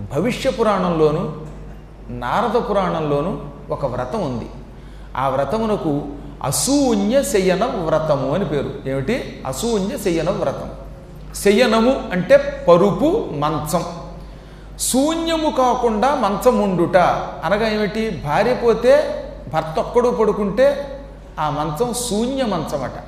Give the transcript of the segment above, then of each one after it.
భవిష్య పురాణంలోను నారద పురాణంలోను ఒక వ్రతం ఉంది ఆ వ్రతమునకు అసూన్య శయన వ్రతము అని పేరు ఏమిటి అసూన్య శయన వ్రతం శయనము అంటే పరుపు మంచం శూన్యము కాకుండా మంచం ఉండుట అనగా ఏమిటి భార్య పోతే భర్త ఒక్కడు పడుకుంటే ఆ మంచం శూన్య మంచం అట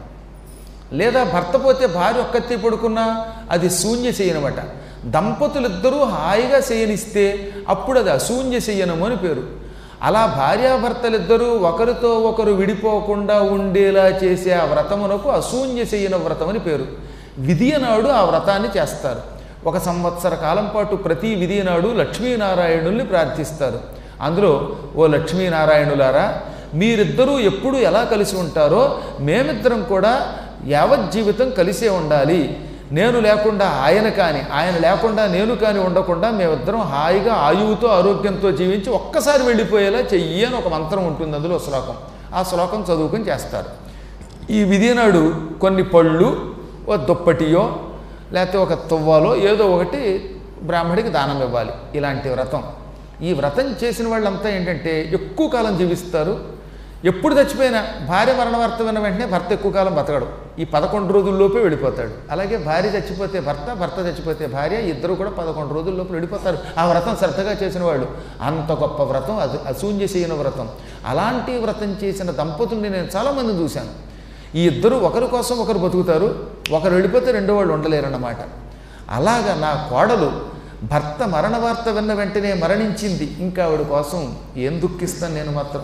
లేదా భర్త పోతే భార్య ఒక్కతే పడుకున్నా అది శూన్య శయనమట దంపతులిద్దరూ హాయిగా శయనిస్తే అప్పుడు అది అశూన్య శయనము అని పేరు అలా భార్యాభర్తలిద్దరూ ఒకరితో ఒకరు విడిపోకుండా ఉండేలా చేసే ఆ వ్రతమునకు అశూన్య శయన వ్రతం అని పేరు విధియ నాడు ఆ వ్రతాన్ని చేస్తారు ఒక సంవత్సర కాలం పాటు ప్రతి విధియ నాడు లక్ష్మీనారాయణుల్ని ప్రార్థిస్తారు అందులో ఓ లక్ష్మీనారాయణులారా మీరిద్దరూ ఎప్పుడు ఎలా కలిసి ఉంటారో మేమిద్దరం కూడా యావజ్జీవితం కలిసే ఉండాలి నేను లేకుండా ఆయన కానీ ఆయన లేకుండా నేను కానీ ఉండకుండా మేమిద్దరం హాయిగా ఆయువుతో ఆరోగ్యంతో జీవించి ఒక్కసారి వెళ్ళిపోయేలా చెయ్యి అని ఒక మంత్రం ఉంటుంది అందులో శ్లోకం ఆ శ్లోకం చదువుకుని చేస్తారు ఈ విధి నాడు కొన్ని పళ్ళు ఓ దుప్పటియో లేకపోతే ఒక తువ్వాలో ఏదో ఒకటి బ్రాహ్మడికి దానం ఇవ్వాలి ఇలాంటి వ్రతం ఈ వ్రతం చేసిన వాళ్ళంతా ఏంటంటే ఎక్కువ కాలం జీవిస్తారు ఎప్పుడు చచ్చిపోయినా భార్య మరణ వార్త విన్న వెంటనే భర్త ఎక్కువ కాలం బతకడు ఈ పదకొండు రోజుల్లోపే వెళ్ళిపోతాడు అలాగే భార్య చచ్చిపోతే భర్త భర్త చచ్చిపోతే భార్య ఇద్దరు కూడా పదకొండు రోజుల్లోపు వెళ్ళిపోతారు ఆ వ్రతం శ్రద్ధగా చేసిన వాళ్ళు అంత గొప్ప వ్రతం అది అశూన్య చేయన వ్రతం అలాంటి వ్రతం చేసిన దంపతుల్ని నేను చాలామందిని చూశాను ఈ ఇద్దరు ఒకరి కోసం ఒకరు బతుకుతారు ఒకరు వెళ్ళిపోతే రెండో వాళ్ళు ఉండలేరన్నమాట అలాగా నా కోడలు భర్త మరణ వార్త విన్న వెంటనే మరణించింది ఇంకా ఆవిడ కోసం ఏం దుఃఖిస్తాను నేను మాత్రం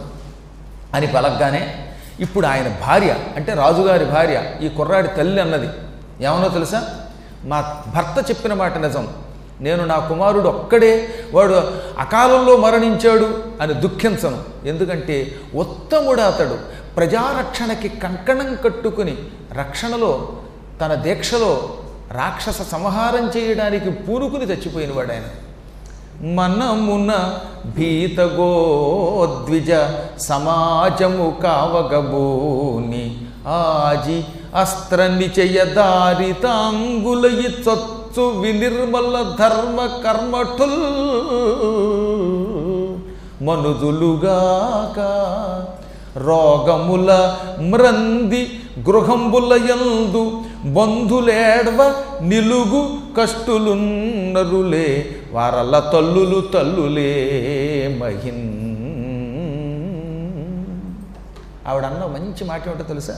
అని పలకగానే ఇప్పుడు ఆయన భార్య అంటే రాజుగారి భార్య ఈ కుర్రాడి తల్లి అన్నది ఏమనో తెలుసా మా భర్త చెప్పిన మాట నిజం నేను నా కుమారుడు ఒక్కడే వాడు అకాలంలో మరణించాడు అని దుఃఖించను ఎందుకంటే ఉత్తముడు అతడు ప్రజారక్షణకి కంకణం కట్టుకుని రక్షణలో తన దీక్షలో రాక్షస సంహారం చేయడానికి పూనుకుని చచ్చిపోయినవాడు ఆయన మనమున భీతగోద్విజ సమాజము కావగబూని ఆజి అస్త్ర నిచయ దారితాంగులయి చొచ్చు వినిర్మల ధర్మ కర్మఠుల్ మనుదులుగాక రోగముల మ్రంది గృహంబులయందు బంధులేడ్వ నిలుగు కష్టులున్నరులే వారల తల్లులు తల్లులే మహిన్ ఆవిడన్న మంచి మాట ఏమిటో తెలుసా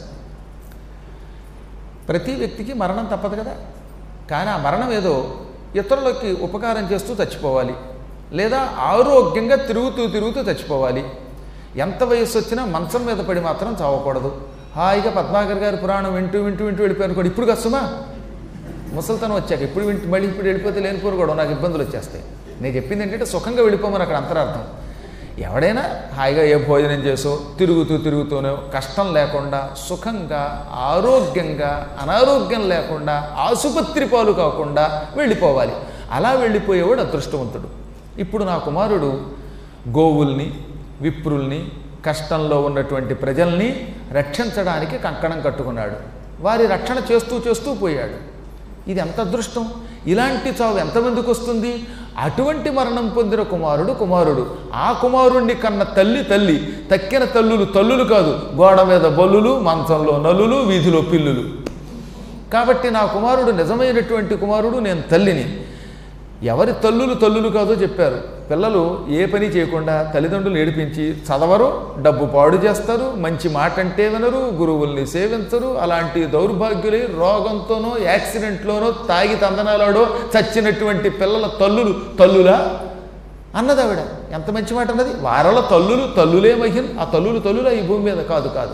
ప్రతి వ్యక్తికి మరణం తప్పదు కదా కానీ ఆ మరణం ఏదో ఇతరులకి ఉపకారం చేస్తూ చచ్చిపోవాలి లేదా ఆరోగ్యంగా తిరుగుతూ తిరుగుతూ చచ్చిపోవాలి ఎంత వయస్సు వచ్చినా మంచం మీద పడి మాత్రం చావకూడదు హాయిగా పద్మాకర్ గారి పురాణం వింటూ వింటూ వింటూ వెళ్ళిపోయాను కూడా ఇప్పుడు కష్టమా ముసలితనం వచ్చాక ఇప్పుడు వింటూ మళ్ళీ ఇప్పుడు వెళ్ళిపోతే లేనిపోరు కూడా నాకు ఇబ్బందులు వచ్చేస్తాయి నేను చెప్పింది ఏంటంటే సుఖంగా వెళ్ళిపోమని అక్కడ అంతరార్థం ఎవడైనా హాయిగా ఏ భోజనం చేసో తిరుగుతూ తిరుగుతూనో కష్టం లేకుండా సుఖంగా ఆరోగ్యంగా అనారోగ్యం లేకుండా ఆసుపత్రి పాలు కాకుండా వెళ్ళిపోవాలి అలా వెళ్ళిపోయేవాడు అదృష్టవంతుడు ఇప్పుడు నా కుమారుడు గోవుల్ని విప్రుల్ని కష్టంలో ఉన్నటువంటి ప్రజల్ని రక్షించడానికి కంకణం కట్టుకున్నాడు వారి రక్షణ చేస్తూ చేస్తూ పోయాడు ఇది ఎంత అదృష్టం ఇలాంటి చావు ఎంతమందికి వస్తుంది అటువంటి మరణం పొందిన కుమారుడు కుమారుడు ఆ కుమారుణ్ణి కన్న తల్లి తల్లి తక్కిన తల్లులు తల్లులు కాదు గోడ మీద బల్లులు మంచంలో నల్లులు వీధిలో పిల్లులు కాబట్టి నా కుమారుడు నిజమైనటువంటి కుమారుడు నేను తల్లిని ఎవరి తల్లులు తల్లులు కాదో చెప్పారు పిల్లలు ఏ పని చేయకుండా తల్లిదండ్రులు ఏడిపించి చదవరు డబ్బు పాడు చేస్తారు మంచి మాట అంటే వినరు గురువుల్ని సేవించరు అలాంటి దౌర్భాగ్యులై రోగంతోనో యాక్సిడెంట్లోనో తాగి తందనాలాడో చచ్చినటువంటి పిల్లల తల్లులు తల్లులా అన్నది ఆవిడ ఎంత మంచి మాట అన్నది వారల తల్లులు తల్లులే మహిన్ ఆ తల్లులు తల్లులా ఈ భూమి మీద కాదు కాదు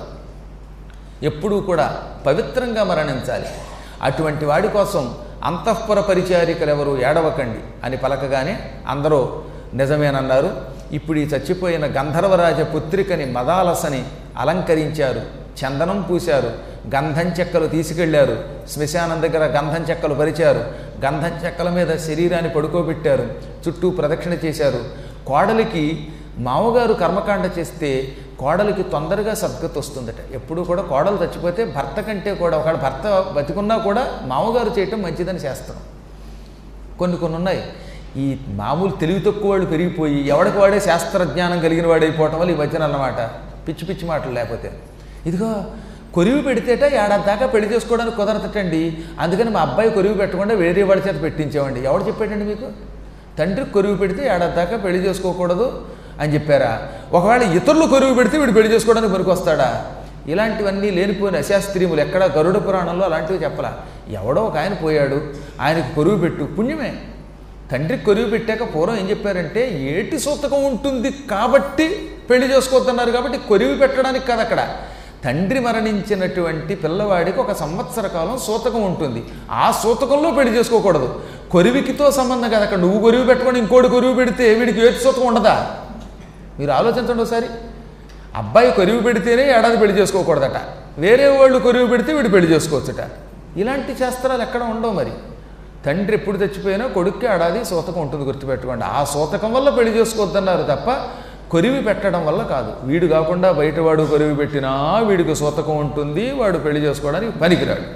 ఎప్పుడూ కూడా పవిత్రంగా మరణించాలి అటువంటి వాడి కోసం అంతఃపుర పరిచారికలు ఎవరు ఏడవకండి అని పలకగానే అందరూ నిజమేనన్నారు ఇప్పుడు ఈ చచ్చిపోయిన గంధర్వరాజ పుత్రికని మదాలసని అలంకరించారు చందనం పూశారు గంధం చెక్కలు తీసుకెళ్లారు శ్మశానం దగ్గర గంధం చెక్కలు పరిచారు గంధం చెక్కల మీద శరీరాన్ని పడుకోబెట్టారు చుట్టూ ప్రదక్షిణ చేశారు కోడలికి మామగారు కర్మకాండ చేస్తే కోడలికి తొందరగా సద్గతి వస్తుందట ఎప్పుడు కూడా కోడలు చచ్చిపోతే భర్త కంటే కూడా ఒకవేళ భర్త బతికున్నా కూడా మామగారు చేయటం మంచిదని చేస్తాం కొన్ని కొన్ని ఉన్నాయి ఈ మామూలు తెలివి తక్కువ వాళ్ళు పెరిగిపోయి ఎవడికి వాడే శాస్త్రజ్ఞానం కలిగిన వాడు అయిపోవటం వల్ల ఈ వచ్చిన అన్నమాట పిచ్చి పిచ్చి మాటలు లేకపోతే ఇదిగో కొరివి పెడితేట ఏడాది దాకా పెళ్లి చేసుకోవడానికి కుదరతటండి అందుకని మా అబ్బాయి కొరివి పెట్టకుండా వేరే వాడి చేత పెట్టించామండి ఎవడు చెప్పాడండి మీకు తండ్రికి కొరివి పెడితే ఏడాది దాకా పెళ్లి చేసుకోకూడదు అని చెప్పారా ఒకవేళ ఇతరులు కొరివి పెడితే వీడు పెళ్లి చేసుకోవడానికి పనికొస్తాడా ఇలాంటివన్నీ లేనిపోయిన అశాస్త్రీయములు ఎక్కడ గరుడ పురాణంలో అలాంటివి చెప్పలా ఎవడో ఒక ఆయన పోయాడు ఆయనకు కొరువు పెట్టు పుణ్యమే తండ్రికి కొరివి పెట్టాక పూర్వం ఏం చెప్పారంటే ఏటి సూతకం ఉంటుంది కాబట్టి పెళ్లి చేసుకోవద్దన్నారు కాబట్టి కొరివి పెట్టడానికి కాదు అక్కడ తండ్రి మరణించినటువంటి పిల్లవాడికి ఒక సంవత్సర కాలం సూతకం ఉంటుంది ఆ సూతకంలో పెళ్లి చేసుకోకూడదు కొరివికితో సంబంధం కాదు అక్కడ నువ్వు కొరివి పెట్టుకొని ఇంకోటి కొరివి పెడితే వీడికి ఏటి సూతకం ఉండదా మీరు ఆలోచించండి ఒకసారి అబ్బాయి కొరివి పెడితేనే ఏడాది పెళ్లి చేసుకోకూడదట వేరే వాళ్ళు కొరివి పెడితే వీడు పెళ్లి చేసుకోవచ్చుట ఇలాంటి శాస్త్రాలు ఎక్కడ ఉండవు మరి తండ్రి ఎప్పుడు చచ్చిపోయినా కొడుక్కి ఏడాది సూతకం ఉంటుంది గుర్తుపెట్టుకోండి ఆ సూతకం వల్ల పెళ్లి చేసుకోవద్దన్నారు తప్ప కొరివి పెట్టడం వల్ల కాదు వీడు కాకుండా బయటవాడు కొరివి పెట్టినా వీడికి సూతకం ఉంటుంది వాడు పెళ్లి చేసుకోవడానికి పనికిరాడు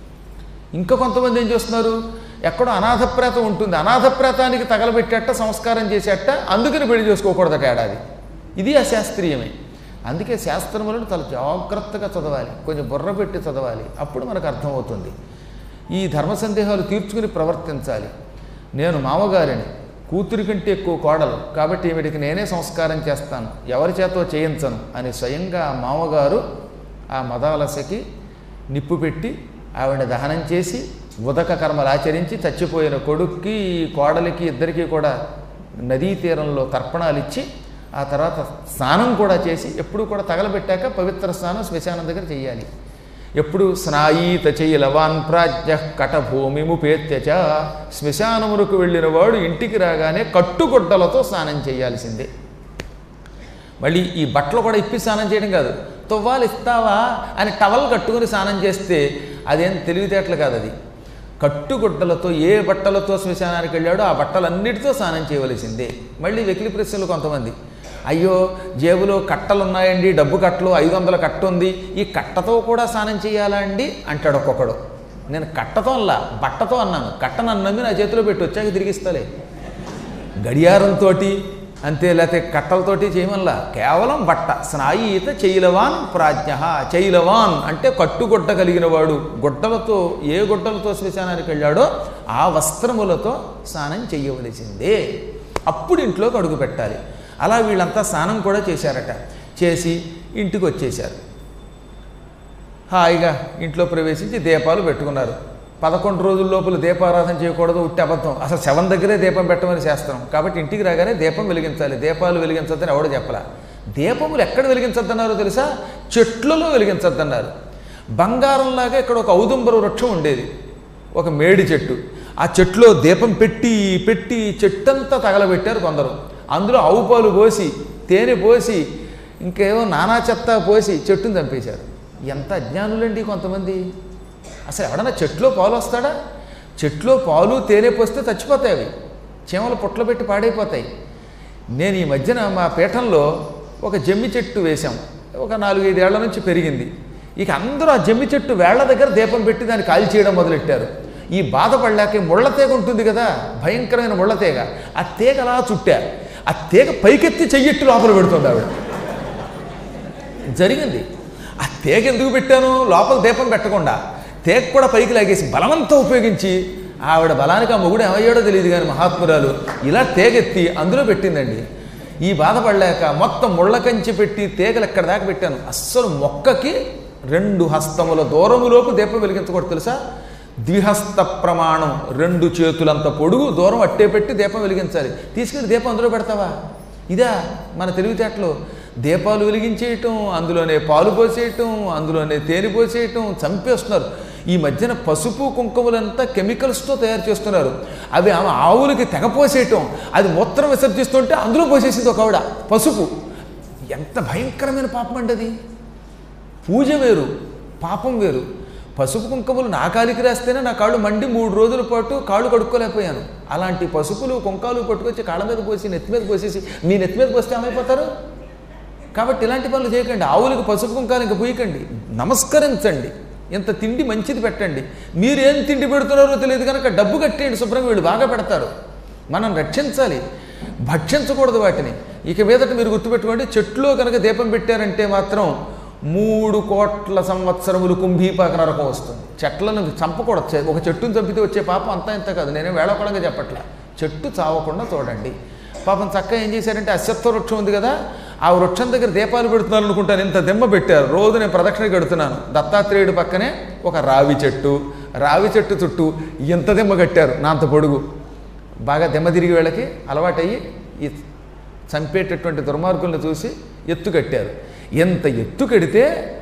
ఇంకా కొంతమంది ఏం చేస్తున్నారు ఎక్కడో అనాథప్రేతం ఉంటుంది అనాథప్రేతానికి తగలబెట్టేట సంస్కారం చేసేట అందుకని పెళ్లి చేసుకోకూడదట ఏడాది ఇది అశాస్త్రీయమే అందుకే శాస్త్రములను చాలా జాగ్రత్తగా చదవాలి కొంచెం బుర్ర పెట్టి చదవాలి అప్పుడు మనకు అర్థమవుతుంది ఈ ధర్మ సందేహాలు తీర్చుకుని ప్రవర్తించాలి నేను మామగారిని కూతురి కంటే ఎక్కువ కోడలు కాబట్టి ఈవిడికి నేనే సంస్కారం చేస్తాను ఎవరి చేతో చేయించను అని స్వయంగా ఆ మామగారు ఆ మదాలసకి నిప్పు పెట్టి ఆవిడ దహనం చేసి ఉదక కర్మలు ఆచరించి చచ్చిపోయిన కొడుక్కి కోడలికి ఇద్దరికీ కూడా నదీ తీరంలో తర్పణాలు ఇచ్చి ఆ తర్వాత స్నానం కూడా చేసి ఎప్పుడు కూడా తగలబెట్టాక పవిత్ర స్నానం శ్మశానం దగ్గర చేయాలి ఎప్పుడు స్నాయీత చేయలవాన్ ప్రాజ్య కటభూమి ముపేత్యచ శ్మశానములకు వెళ్ళిన వాడు ఇంటికి రాగానే కట్టుగుడ్డలతో స్నానం చేయాల్సిందే మళ్ళీ ఈ బట్టలు కూడా ఇప్పి స్నానం చేయడం కాదు తువ్వాలు ఇస్తావా అని టవల్ కట్టుకుని స్నానం చేస్తే అదేం తెలివితేటలు కాదు అది కట్టుగుడ్డలతో ఏ బట్టలతో శ్మశానానికి వెళ్ళాడో ఆ బట్టలన్నిటితో స్నానం చేయవలసిందే మళ్ళీ వెకిలి ప్రశ్నలు కొంతమంది అయ్యో జేబులో కట్టలు ఉన్నాయండి డబ్బు కట్టలు ఐదు వందల కట్ట ఉంది ఈ కట్టతో కూడా స్నానం చేయాలా అండి అంటాడు ఒక్కొక్కడు నేను కట్టతో అలా బట్టతో అన్నాను కట్ట నన్ను నమ్మి నా చేతిలో పెట్టి వచ్చాక తిరిగిస్తలే గడియారంతో అంతే లేకపోతే కట్టలతోటి చేయమల్లా కేవలం బట్ట స్నాయీత చైలవాన్ ప్రాజ్ఞ చైలవాన్ అంటే కట్టుగుడ్డ కలిగిన వాడు గుడ్డలతో ఏ గుడ్డలతో శ్మశానానికి వెళ్ళాడో ఆ వస్త్రములతో స్నానం చేయవలసిందే అప్పుడు ఇంట్లోకి అడుగు పెట్టాలి అలా వీళ్ళంతా స్నానం కూడా చేశారట చేసి ఇంటికి వచ్చేశారు హాయిగా ఇంట్లో ప్రవేశించి దీపాలు పెట్టుకున్నారు పదకొండు రోజుల లోపల దీపారాధన చేయకూడదు ఉట్టి అబద్ధం అసలు శవం దగ్గరే దీపం పెట్టమని చేస్తాం కాబట్టి ఇంటికి రాగానే దీపం వెలిగించాలి దీపాలు వెలిగించద్దని ఎవడో చెప్పలా దీపములు ఎక్కడ వెలిగించద్దన్నారో తెలుసా చెట్లలో వెలిగించద్దన్నారు బంగారంలాగా ఇక్కడ ఒక ఔదుంబర వృక్షం ఉండేది ఒక మేడి చెట్టు ఆ చెట్టులో దీపం పెట్టి పెట్టి చెట్టంతా తగలబెట్టారు కొందరు అందులో ఆవు పాలు పోసి తేనె పోసి ఇంకేమో నానా చెత్త పోసి చెట్టుని చంపేశారు ఎంత అజ్ఞానులండి కొంతమంది అసలు ఎవడన్నా చెట్లో పాలు వస్తాడా చెట్లో పాలు తేనె పోస్తే చచ్చిపోతాయి అవి చీమలు పుట్టలు పెట్టి పాడైపోతాయి నేను ఈ మధ్యన మా పీఠంలో ఒక జమ్మి చెట్టు వేశాం ఒక నాలుగైదేళ్ల నుంచి పెరిగింది ఇక అందరూ ఆ జమ్మి చెట్టు వేళ్ల దగ్గర దీపం పెట్టి దాన్ని కాల్ చేయడం మొదలెట్టారు ఈ బాధపడలేక ముళ్ళ తీగ ఉంటుంది కదా భయంకరమైన ముళ్ళ తీగ ఆ తీగ అలా చుట్టా ఆ తీగ పైకెత్తి చెయ్యెట్టు లోపల పెడుతుంది ఆవిడ జరిగింది ఆ తీగ ఎందుకు పెట్టాను లోపల దీపం పెట్టకుండా తీగ కూడా పైకి లాగేసి బలమంతా ఉపయోగించి ఆవిడ బలానికి ఆ మొగుడు ఏమయ్యాడో తెలియదు కానీ మహాత్మురాలు ఇలా తీగెత్తి అందులో పెట్టిందండి ఈ బాధపడలేక మొత్తం ముళ్ళ కంచి పెట్టి తీగలు ఎక్కడ దాకా పెట్టాను అస్సలు మొక్కకి రెండు హస్తముల దూరములోపు దీపం వెలిగించకూడదు తెలుసా ద్విహస్త ప్రమాణం రెండు చేతులంత పొడుగు దూరం అట్టే పెట్టి దీపం వెలిగించాలి తీసుకెళ్ళి దీపం అందులో పెడతావా ఇదా మన తెలివితేటలు దీపాలు వెలిగించేయటం అందులోనే పాలు పోసేయటం అందులోనే తేనె పోసేయటం చంపేస్తున్నారు ఈ మధ్యన పసుపు కుంకుమలంతా కెమికల్స్తో తయారు చేస్తున్నారు అవి ఆమె ఆవులకి తెగ పోసేయటం అది మూత్రం విసర్జిస్తుంటే అందులో పోసేసింది ఒక ఆవిడ పసుపు ఎంత భయంకరమైన పాపం అండి అది పూజ వేరు పాపం వేరు పసుపు కుంకుమలు నా కాలికి రాస్తేనే నా కాళ్ళు మండి మూడు రోజుల పాటు కాళ్ళు కడుక్కోలేకపోయాను అలాంటి పసుపులు కుంకాలు పట్టుకొచ్చి కాళ్ళ మీద పోసి నెత్తి మీద పోసేసి మీ నెత్తి మీద పోస్తే ఏమైపోతారు కాబట్టి ఇలాంటి పనులు చేయకండి ఆవులకు పసుపు కుంకాలు ఇంకా పూయకండి నమస్కరించండి ఇంత తిండి మంచిది పెట్టండి మీరు ఏం తిండి పెడుతున్నారో తెలియదు కనుక డబ్బు కట్టేయండి శుభ్రంగా వీళ్ళు బాగా పెడతారు మనం రక్షించాలి భక్షించకూడదు వాటిని ఇక మీదట మీరు గుర్తుపెట్టుకోండి చెట్లో కనుక దీపం పెట్టారంటే మాత్రం మూడు కోట్ల సంవత్సరములు కుంభీపాక నరకం వస్తుంది చెట్లను చంపకూడదు చె- ఒక చెట్టును చంపితే వచ్చే పాపం అంతా ఇంత కాదు నేనే వేళకోళంగా చెప్పట్లా చెట్టు చావకుండా చూడండి పాపం చక్కగా ఏం చేశారంటే అశ్వత్థ వృక్షం ఉంది కదా ఆ వృక్షం దగ్గర దీపాలు పెడుతున్నారు అనుకుంటాను ఇంత దెమ్మ పెట్టారు రోజు నేను ప్రదక్షిణ కడుతున్నాను దత్తాత్రేయుడు పక్కనే ఒక రావి చెట్టు రావి చెట్టు చుట్టూ ఇంత దెమ్మ కట్టారు నా అంత పొడుగు బాగా దెమ్మ తిరిగి వీళ్ళకి అలవాటయ్యి ఈ చంపేటటువంటి దుర్మార్గులను చూసి ఎత్తు కట్టారు ఎంత ఎత్తు కడితే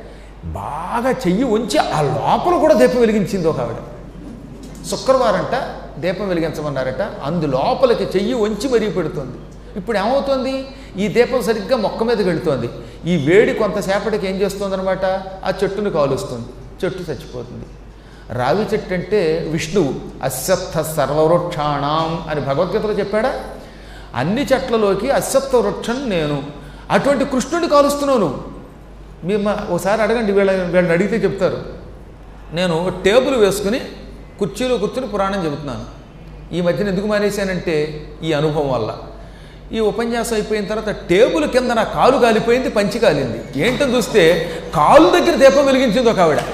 బాగా చెయ్యి ఉంచి ఆ లోపల కూడా దీపం వెలిగించింది ఒక ఆవిడ శుక్రవారంట దీపం వెలిగించమన్నారట అందు లోపలికి చెయ్యి వంచి మరీ పెడుతుంది ఇప్పుడు ఏమవుతుంది ఈ దీపం సరిగ్గా మొక్క మీదకి వెళుతోంది ఈ వేడి కొంతసేపటికి ఏం చేస్తుందన్నమాట ఆ చెట్టును కాలుస్తుంది చెట్టు చచ్చిపోతుంది రావి చెట్టు అంటే విష్ణువు అశ్వత్థ సర్వవృక్షాణం అని భగవద్గీతలో చెప్పాడా అన్ని చెట్లలోకి అశ్వత్థ వృక్షం నేను అటువంటి కృష్ణుడిని కాలుస్తున్నావు నువ్వు మీ మా ఒకసారి అడగండి వీళ్ళ వీళ్ళని అడిగితే చెప్తారు నేను టేబుల్ వేసుకుని కుర్చీలో కూర్చుని పురాణం చెబుతున్నాను ఈ మధ్యన ఎందుకు మానేశానంటే ఈ అనుభవం వల్ల ఈ ఉపన్యాసం అయిపోయిన తర్వాత టేబుల్ కింద నా కాలు కాలిపోయింది పంచి కాలింది ఏంటని చూస్తే కాలు దగ్గర దీపం వెలిగించింది ఒక ఆవిడ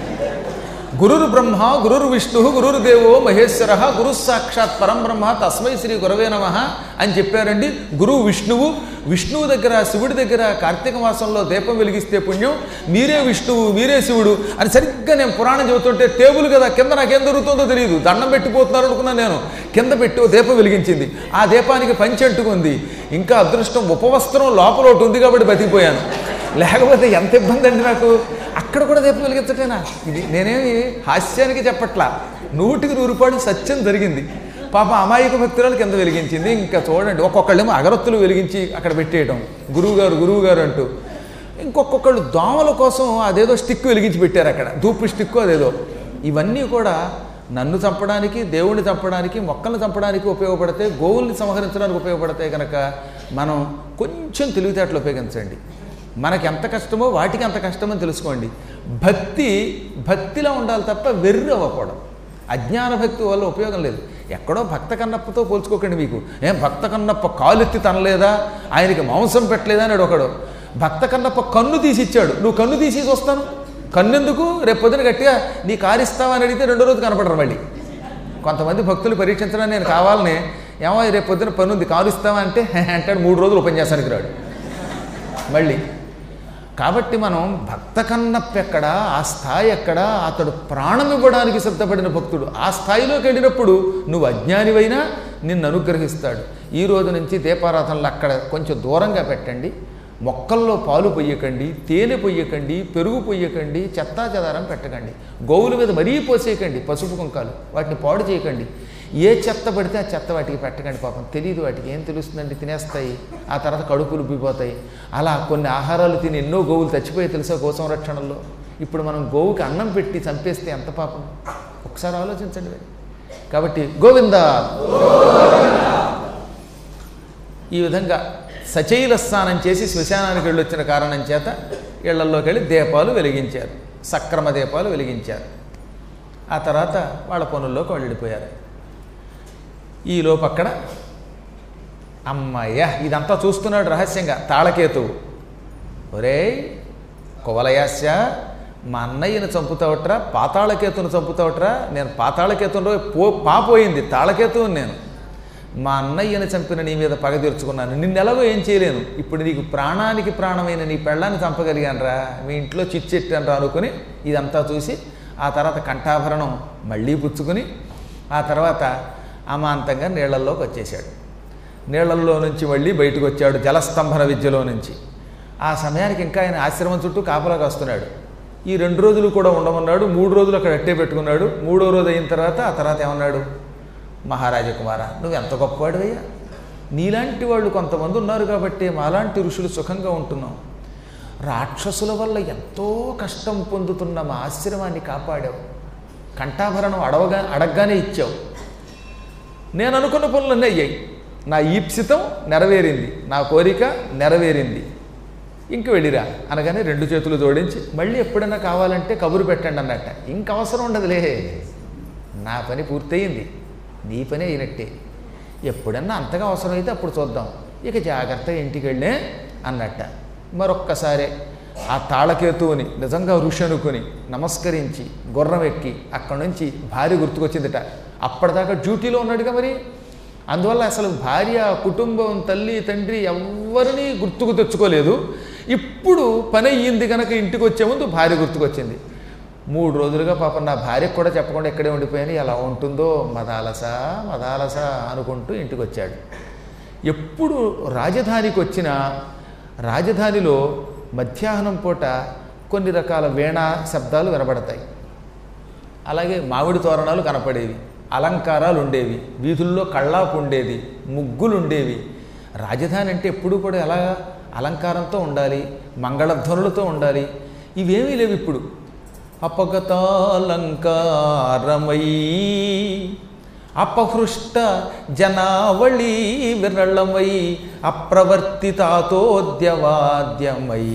గురురు బ్రహ్మ గురురు విష్ణు గురురు దేవో మహేశ్వర గురు సాక్షాత్ పరం బ్రహ్మ తస్మై శ్రీ గురవే నమ అని చెప్పారండి గురువు విష్ణువు విష్ణువు దగ్గర శివుడి దగ్గర కార్తీక మాసంలో దీపం వెలిగిస్తే పుణ్యం మీరే విష్ణువు మీరే శివుడు అని సరిగ్గా నేను పురాణం చెబుతుంటే టేబుల్ కదా కింద నాకేం దొరుకుతుందో తెలియదు దండం పెట్టిపోతున్నారు అనుకున్నాను నేను కింద పెట్టి ఓ దీపం వెలిగించింది ఆ దీపానికి పంచి అంటుకుంది ఇంకా అదృష్టం ఉపవస్త్రం లోపల ఒకటి ఉంది కాబట్టి బతికిపోయాను లేకపోతే ఎంత ఇబ్బంది అండి నాకు అక్కడ కూడా దీపం వెలిగించటేనా ఇది నేనేమి హాస్యానికి చెప్పట్లా నూటికి నూరు రూపాయలు సత్యం జరిగింది పాప అమాయక భక్తురాలు కింద వెలిగించింది ఇంకా చూడండి ఒక్కొక్కళ్ళేమో అగరత్తులు వెలిగించి అక్కడ పెట్టేయడం గురువుగారు గురువుగారు అంటూ ఇంకొక్కొక్కళ్ళు దోమల కోసం అదేదో స్టిక్ వెలిగించి పెట్టారు అక్కడ ధూపు స్టిక్ అదేదో ఇవన్నీ కూడా నన్ను చంపడానికి దేవుణ్ణి చంపడానికి మొక్కల్ని చంపడానికి ఉపయోగపడతాయి గోవుల్ని సంహరించడానికి ఉపయోగపడతాయి కనుక మనం కొంచెం తెలివితేటలు ఉపయోగించండి మనకి ఎంత కష్టమో వాటికి అంత కష్టమని తెలుసుకోండి భక్తి భక్తిలో ఉండాలి తప్ప వెర్రి అవ్వకూడదు అజ్ఞాన భక్తి వల్ల ఉపయోగం లేదు ఎక్కడో భక్త కన్నప్పతో పోల్చుకోకండి మీకు ఏం భక్త కన్నప్ప కాలెత్తి తనలేదా ఆయనకి మాంసం పెట్టలేదా అని ఒకడు భక్త కన్నప్ప కన్ను తీసి ఇచ్చాడు నువ్వు కన్ను తీసి వస్తాను కన్నెందుకు రేపు పొద్దున గట్టిగా నీ కారిస్తావా అని అడిగితే రెండో రోజు కనపడరు మళ్ళీ కొంతమంది భక్తులు పరీక్షించడానికి నేను కావాలని ఏమో రేపు పొద్దున పని ఉంది కారుస్తావా అంటే అంటాడు మూడు రోజులు ఉపన్యాసానికి రాడు మళ్ళీ కాబట్టి మనం భక్త కన్నప్ప ఎక్కడ ఆ స్థాయి ఎక్కడ అతడు ప్రాణం ఇవ్వడానికి సిద్ధపడిన భక్తుడు ఆ స్థాయిలోకి వెళ్ళినప్పుడు నువ్వు అజ్ఞానివైనా నిన్ను అనుగ్రహిస్తాడు ఈ రోజు నుంచి దీపారాధనలు అక్కడ కొంచెం దూరంగా పెట్టండి మొక్కల్లో పాలు పొయ్యకండి తేనె పొయ్యకండి పెరుగు పొయ్యకండి చెత్తా చెదారం పెట్టకండి గోవుల మీద మరీ పోసేయకండి పసుపు కుంకాలు వాటిని పాడు చేయకండి ఏ చెత్త పడితే ఆ చెత్త వాటికి పెట్టకండి పాపం తెలియదు వాటికి ఏం తెలుస్తుందండి తినేస్తాయి ఆ తర్వాత కడుపులు ఉబ్బిపోతాయి అలా కొన్ని ఆహారాలు తిని ఎన్నో గోవులు చచ్చిపోయి తెలుసా గో సంరక్షణలో ఇప్పుడు మనం గోవుకి అన్నం పెట్టి చంపేస్తే ఎంత పాపం ఒకసారి ఆలోచించండి మరి. కాబట్టి గోవింద ఈ విధంగా సచైల స్నానం చేసి శ్మశానానికి వెళ్ళొచ్చిన కారణం చేత ఇళ్లల్లోకి వెళ్ళి దీపాలు వెలిగించారు సక్రమ దీపాలు వెలిగించారు ఆ తర్వాత వాళ్ళ పనుల్లోకి వాళ్ళు వెళ్ళిపోయారు ఈలోపు అక్కడ అమ్మయ్య ఇదంతా చూస్తున్నాడు రహస్యంగా తాళకేతువు ఒరేయ్ కువలయాస్య మా అన్నయ్యను చంపుతావట్రా పాతాళకేతును చంపుతావట్రా నేను పాతాళకేతులో పో పాపోయింది తాళకేతువుని నేను మా అన్నయ్యను చంపిన నీ మీద పగ తీర్చుకున్నాను నిన్నెలాగో ఏం చేయలేను ఇప్పుడు నీకు ప్రాణానికి ప్రాణమైన నీ పెళ్ళాన్ని చంపగలిగానరా మీ ఇంట్లో చిచ్చెట్టాను అనుకుని ఇదంతా చూసి ఆ తర్వాత కంఠాభరణం మళ్ళీ పుచ్చుకుని ఆ తర్వాత అమాంతంగా నీళ్లల్లోకి వచ్చేసాడు నీళ్లల్లో నుంచి మళ్ళీ బయటకు వచ్చాడు జలస్తంభన విద్యలో నుంచి ఆ సమయానికి ఇంకా ఆయన ఆశ్రమం చుట్టూ కాపలాగా వస్తున్నాడు ఈ రెండు రోజులు కూడా ఉండమన్నాడు మూడు రోజులు అక్కడ అట్టే పెట్టుకున్నాడు మూడో రోజు అయిన తర్వాత ఆ తర్వాత ఏమన్నాడు మహారాజ కుమార నువ్వు ఎంత గొప్పవాడివయ్యా నీలాంటి వాళ్ళు కొంతమంది ఉన్నారు కాబట్టి మాలాంటి ఋషులు సుఖంగా ఉంటున్నాం రాక్షసుల వల్ల ఎంతో కష్టం పొందుతున్న మా ఆశ్రమాన్ని కాపాడావు కంఠాభరణం అడవగా అడగగానే ఇచ్చావు నేను అనుకున్న పనులన్నీ అయ్యాయి నా ఈప్సితం నెరవేరింది నా కోరిక నెరవేరింది ఇంక వెళ్ళిరా అనగానే రెండు చేతులు జోడించి మళ్ళీ ఎప్పుడైనా కావాలంటే కబురు పెట్టండి అన్నట్ట ఇంక అవసరం ఉండదులే నా పని పూర్తయింది నీ పని అయినట్టే ఎప్పుడన్నా అంతగా అవసరమైతే అప్పుడు చూద్దాం ఇక జాగ్రత్తగా ఇంటికి వెళ్ళే అన్నట్ట మరొక్కసారి ఆ తాళకేతువుని నిజంగా ఋషి అనుకుని నమస్కరించి గుర్రం ఎక్కి అక్కడి నుంచి భార్య గుర్తుకొచ్చిందిట అప్పటిదాకా డ్యూటీలో ఉన్నాడుగా మరి అందువల్ల అసలు భార్య కుటుంబం తల్లి తండ్రి ఎవరిని గుర్తుకు తెచ్చుకోలేదు ఇప్పుడు పని అయ్యింది కనుక ఇంటికి వచ్చే ముందు భార్య గుర్తుకొచ్చింది మూడు రోజులుగా పాపం నా భార్యకు కూడా చెప్పకుండా ఇక్కడే ఉండిపోయాను ఎలా ఉంటుందో మదాలస మదాలస అనుకుంటూ ఇంటికి వచ్చాడు ఎప్పుడు రాజధానికి వచ్చినా రాజధానిలో మధ్యాహ్నం పూట కొన్ని రకాల వీణా శబ్దాలు వినబడతాయి అలాగే మామిడి తోరణాలు కనపడేవి అలంకారాలు ఉండేవి వీధుల్లో కళ్ళాపు ఉండేది ముగ్గులు ఉండేవి రాజధాని అంటే ఎప్పుడూ కూడా ఎలా అలంకారంతో ఉండాలి మంగళధ్వనులతో ఉండాలి ఇవేమీ లేవు ఇప్పుడు అపగతాలంకారమై అపహృష్ట జనావళి విరళమై అప్రవర్తితాతోద్యవాద్యమై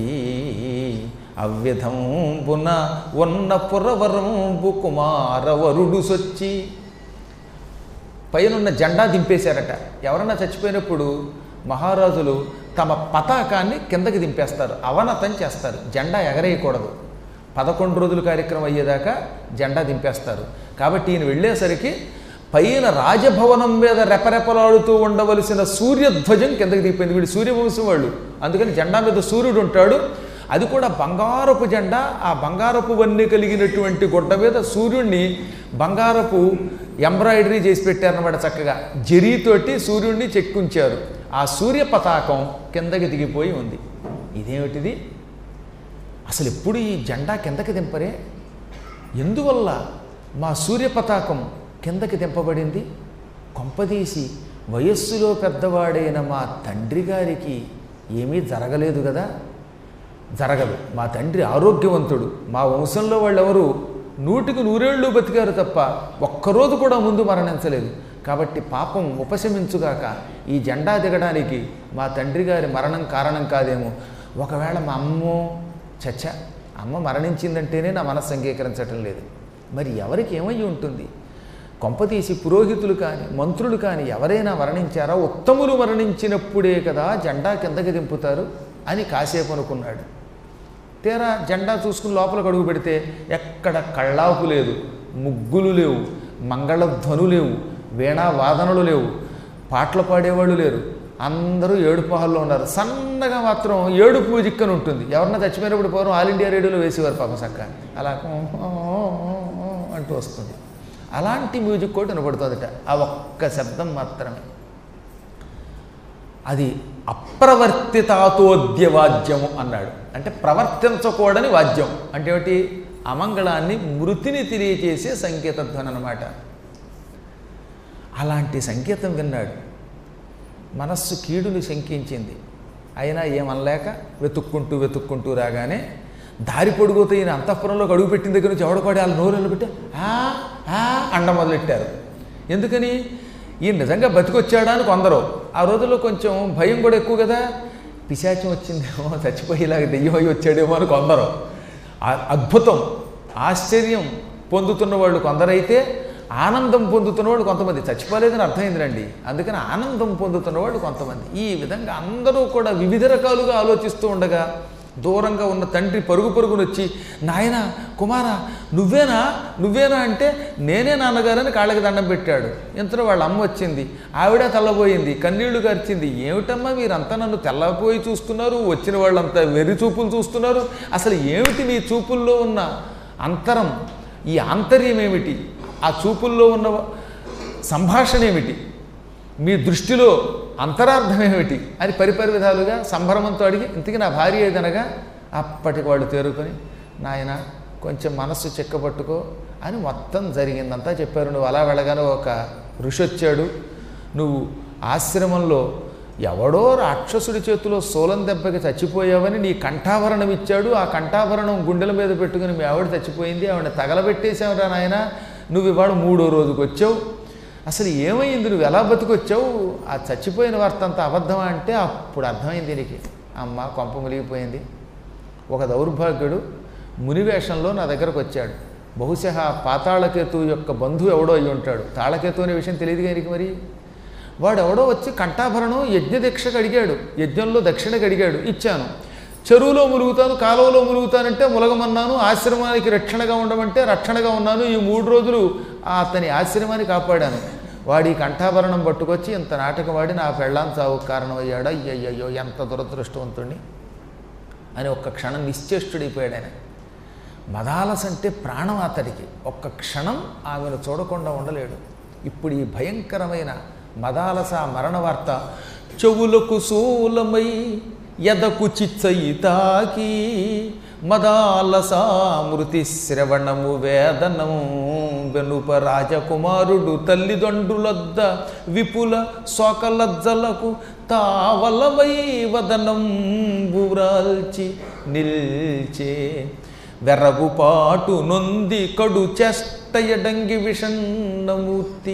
అవ్యధంబున ఉన్న పురవరంబు కుమారవరుడు సొచ్చి పైనున్న జెండా దింపేశారట ఎవరన్నా చచ్చిపోయినప్పుడు మహారాజులు తమ పతాకాన్ని కిందకి దింపేస్తారు అవనతం చేస్తారు జెండా ఎగరేయకూడదు పదకొండు రోజుల కార్యక్రమం అయ్యేదాకా జెండా దింపేస్తారు కాబట్టి ఈయన వెళ్ళేసరికి పైన రాజభవనం మీద రెపరెపలాడుతూ ఉండవలసిన సూర్యధ్వజం కిందకి దిగిపోయింది వీడు సూర్యవంశం వాళ్ళు అందుకని జెండా మీద సూర్యుడు ఉంటాడు అది కూడా బంగారపు జెండా ఆ బంగారపు వన్నె కలిగినటువంటి గుడ్డ మీద సూర్యుడిని బంగారపు ఎంబ్రాయిడరీ చేసి పెట్టారన్నమాట చక్కగా జరీతోటి సూర్యుడిని చెక్కుంచారు ఆ సూర్య పతాకం కిందకి దిగిపోయి ఉంది ఇదేమిటిది అసలు ఎప్పుడు ఈ జెండా కిందకి దింపరే ఎందువల్ల మా సూర్య పతాకం కిందకి దింపబడింది కొంపదీసి వయస్సులో పెద్దవాడైన మా తండ్రి గారికి ఏమీ జరగలేదు కదా జరగదు మా తండ్రి ఆరోగ్యవంతుడు మా వంశంలో వాళ్ళెవరు నూటికి నూరేళ్ళు బతికారు తప్ప ఒక్కరోజు కూడా ముందు మరణించలేదు కాబట్టి పాపం ఉపశమించుగాక ఈ జెండా దిగడానికి మా తండ్రి గారి మరణం కారణం కాదేమో ఒకవేళ మా అమ్మో చచ్చ అమ్మ మరణించిందంటేనే నా మనస్సు అంగీకరించటం లేదు మరి ఎవరికి ఏమై ఉంటుంది కొంపతీసి పురోహితులు కానీ మంత్రులు కానీ ఎవరైనా మరణించారా ఉత్తములు మరణించినప్పుడే కదా జెండా కిందకి దింపుతారు అని కాసేపు అనుకున్నాడు తీరా జెండా చూసుకుని లోపలికి అడుగు పెడితే ఎక్కడ కళ్ళాపు లేదు ముగ్గులు లేవు మంగళధ్వను లేవు వీణా వాదనలు లేవు పాటలు పాడేవాళ్ళు లేరు అందరూ ఏడుపు హాల్లో ఉన్నారు సన్నగా మాత్రం ఏడుపు మ్యూజిక్ అని ఉంటుంది ఎవరన్నా చచ్చిపోయినప్పుడు పూర్వం ఆల్ ఇండియా రేడియోలో వేసేవారు పాపం చక్క అలా అంటూ వస్తుంది అలాంటి మ్యూజిక్ కూడా వినపడుతుందట ఆ ఒక్క శబ్దం మాత్రమే అది అప్రవర్తితాతోద్య వాద్యము అన్నాడు అంటే ప్రవర్తించకూడని వాద్యం అంటే ఏమిటి అమంగళాన్ని మృతిని తెలియచేసే సంకేత ధ్వని అనమాట అలాంటి సంకేతం విన్నాడు మనస్సు కీడుని శంకించింది అయినా ఏమనలేక వెతుక్కుంటూ వెతుక్కుంటూ రాగానే దారి పొడుగుతూ ఈయన అంతఃపురంలోకి అడుగుపెట్టిన దగ్గర నుంచి ఎవడపాడి వాళ్ళ నోరెళ్ళు పెట్టి ఆ ఆ అండ మొదలెట్టారు ఎందుకని ఈయన నిజంగా బతికొచ్చాడా అని కొందరు ఆ రోజుల్లో కొంచెం భయం కూడా ఎక్కువ కదా పిశాచం వచ్చిందేమో చచ్చిపోయేలాగా దెయ్యం అయి వచ్చాడేమో అని కొందరు ఆ- అద్భుతం ఆశ్చర్యం పొందుతున్న వాళ్ళు కొందరైతే ఆనందం పొందుతున్నవాడు కొంతమంది చచ్చిపోలేదని అర్థమైందిరండి అందుకని ఆనందం పొందుతున్నవాడు కొంతమంది ఈ విధంగా అందరూ కూడా వివిధ రకాలుగా ఆలోచిస్తూ ఉండగా దూరంగా ఉన్న తండ్రి పరుగు పరుగును వచ్చి నాయన కుమార నువ్వేనా నువ్వేనా అంటే నేనే నాన్నగారని కాళ్ళకి దండం పెట్టాడు ఇంతలో వాళ్ళ అమ్మ వచ్చింది ఆవిడ తెల్లబోయింది కన్నీళ్లు కార్చింది ఏమిటమ్మా మీరంతా నన్ను తెల్లపోయి చూస్తున్నారు వచ్చిన వాళ్ళంతా వెర్రి చూపులు చూస్తున్నారు అసలు ఏమిటి మీ చూపుల్లో ఉన్న అంతరం ఈ ఆంతర్యం ఏమిటి ఆ చూపుల్లో ఉన్న సంభాషణ ఏమిటి మీ దృష్టిలో అంతరార్థం ఏమిటి అని పరిపరి విధాలుగా సంభ్రమంతో అడిగి ఇంతకీ నా భార్య ఏదనగా అప్పటికి వాళ్ళు తేరుకొని నాయన కొంచెం మనస్సు చెక్కబట్టుకో అని మొత్తం జరిగిందంతా చెప్పారు నువ్వు అలా వెళ్ళగానే ఒక ఋషి వచ్చాడు నువ్వు ఆశ్రమంలో ఎవడో రాక్షసుడి చేతిలో సోలం దెబ్బకి చచ్చిపోయావని నీ కంఠాభరణం ఇచ్చాడు ఆ కంఠాభరణం గుండెల మీద పెట్టుకుని మీ ఆవిడ చచ్చిపోయింది ఆవిడ తగలబెట్టేశావురా నాయన నువ్వు ఇవాళ మూడో రోజుకి వచ్చావు అసలు ఏమైంది నువ్వు ఎలా బతికొచ్చావు ఆ చచ్చిపోయిన వార్త అంత అబద్ధమా అంటే అప్పుడు అర్థమైంది దీనికి అమ్మ కొంప మునిగిపోయింది ఒక దౌర్భాగ్యుడు మునివేషంలో నా దగ్గరకు వచ్చాడు బహుశా పాతాళకేతు యొక్క బంధువు ఎవడో అయి ఉంటాడు తాళకేతు అనే విషయం తెలియదు కానీ మరి వాడు ఎవడో వచ్చి కంఠాభరణం యజ్ఞ దీక్షకు అడిగాడు యజ్ఞంలో దక్షిణకి అడిగాడు ఇచ్చాను చెరువులో ములుగుతాను కాలువలో ములుగుతానంటే ములగమన్నాను ఆశ్రమానికి రక్షణగా ఉండమంటే రక్షణగా ఉన్నాను ఈ మూడు రోజులు ఆ అతని ఆశ్రమాన్ని కాపాడాను వాడి కంఠాభరణం పట్టుకొచ్చి ఇంత నాటకం వాడి నా పెళ్ళాం చావు కారణమయ్యాడు అయ్యయ్యో ఎంత దురదృష్టవంతుణ్ణి అని ఒక్క క్షణం నిశ్చేష్టుడైపోయాడు ఆయన మదాలస అంటే ప్రాణం అతడికి ఒక్క క్షణం ఆమెను చూడకుండా ఉండలేడు ఇప్పుడు ఈ భయంకరమైన మదాలస మరణ వార్త చెవులకు శూలమై ఎదకు చిచ్చయి తాకి మదాలస మృతి శ్రవణము వేదనం వెనుప రాజకుమారుడు తల్లిదండ్రులద్ద విపుల శోకలజ్జలకు తావలమై వదనం బురాల్చి నిల్చే వెరగుపాటు నొంది కడు చెష్టయడంగి విషణమూర్తి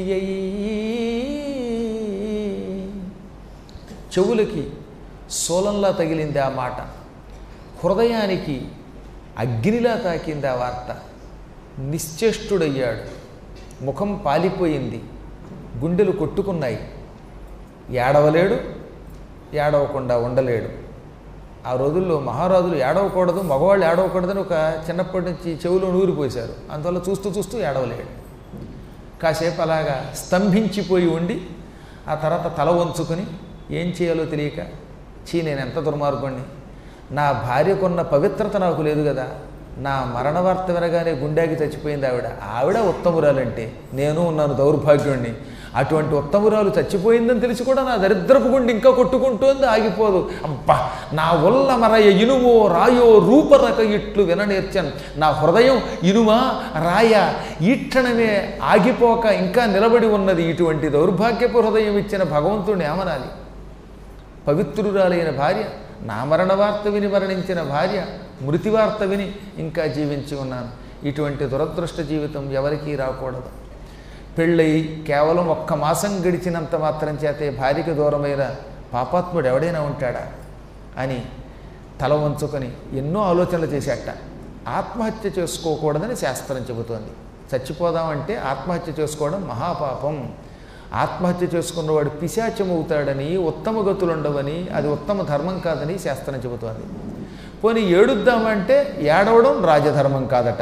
చెవులకి సోలంలా తగిలింది ఆ మాట హృదయానికి అగ్నిలా తాకింది ఆ వార్త నిశ్చేష్టుడయ్యాడు ముఖం పాలిపోయింది గుండెలు కొట్టుకున్నాయి ఏడవలేడు ఏడవకుండా ఉండలేడు ఆ రోజుల్లో మహారాజులు ఏడవకూడదు మగవాళ్ళు ఏడవకూడదని ఒక చిన్నప్పటి నుంచి చెవులో నూరిపోశారు అందువల్ల చూస్తూ చూస్తూ ఏడవలేడు కాసేపు అలాగా స్తంభించిపోయి ఉండి ఆ తర్వాత తల వంచుకొని ఏం చేయాలో తెలియక చీ నేను ఎంత దుర్మార్గుణ్ణి నా భార్యకున్న పవిత్రత నాకు లేదు కదా నా మరణ వార్త వినగానే గుండెకి చచ్చిపోయింది ఆవిడ ఆవిడ ఉత్తమురాలంటే నేను ఉన్నాను దౌర్భాగ్యుణ్ణి అటువంటి ఉత్తమురాలు చచ్చిపోయిందని తెలిసి కూడా నా దరిద్రపు గుండె ఇంకా కొట్టుకుంటోంది ఆగిపోదు అబ్బా నా ఉల్ల మరయ ఇనుమో రాయో రూపరక ఇట్లు విననేర్చాను నా హృదయం ఇనుమా రాయ ఈ క్షణమే ఆగిపోక ఇంకా నిలబడి ఉన్నది ఇటువంటి దౌర్భాగ్యపు హృదయం ఇచ్చిన భగవంతుడిని ఏమనాలి పవిత్రురాలైన భార్య నా మరణ వార్త విని మరణించిన భార్య మృతి వార్త విని ఇంకా జీవించి ఉన్నాను ఇటువంటి దురదృష్ట జీవితం ఎవరికీ రాకూడదు పెళ్ళై కేవలం ఒక్క మాసం గడిచినంత మాత్రం చేతే భార్యకి దూరమైన పాపాత్ముడు ఎవడైనా ఉంటాడా అని తల వంచుకొని ఎన్నో ఆలోచనలు చేశాట ఆత్మహత్య చేసుకోకూడదని శాస్త్రం చెబుతోంది చచ్చిపోదామంటే ఆత్మహత్య చేసుకోవడం మహాపాపం ఆత్మహత్య చేసుకున్నవాడు పిశాచమవుతాడని ఉత్తమ గతులుండవని అది ఉత్తమ ధర్మం కాదని శాస్త్రం చెబుతోంది పోనీ ఏడుద్దామంటే ఏడవడం రాజధర్మం కాదట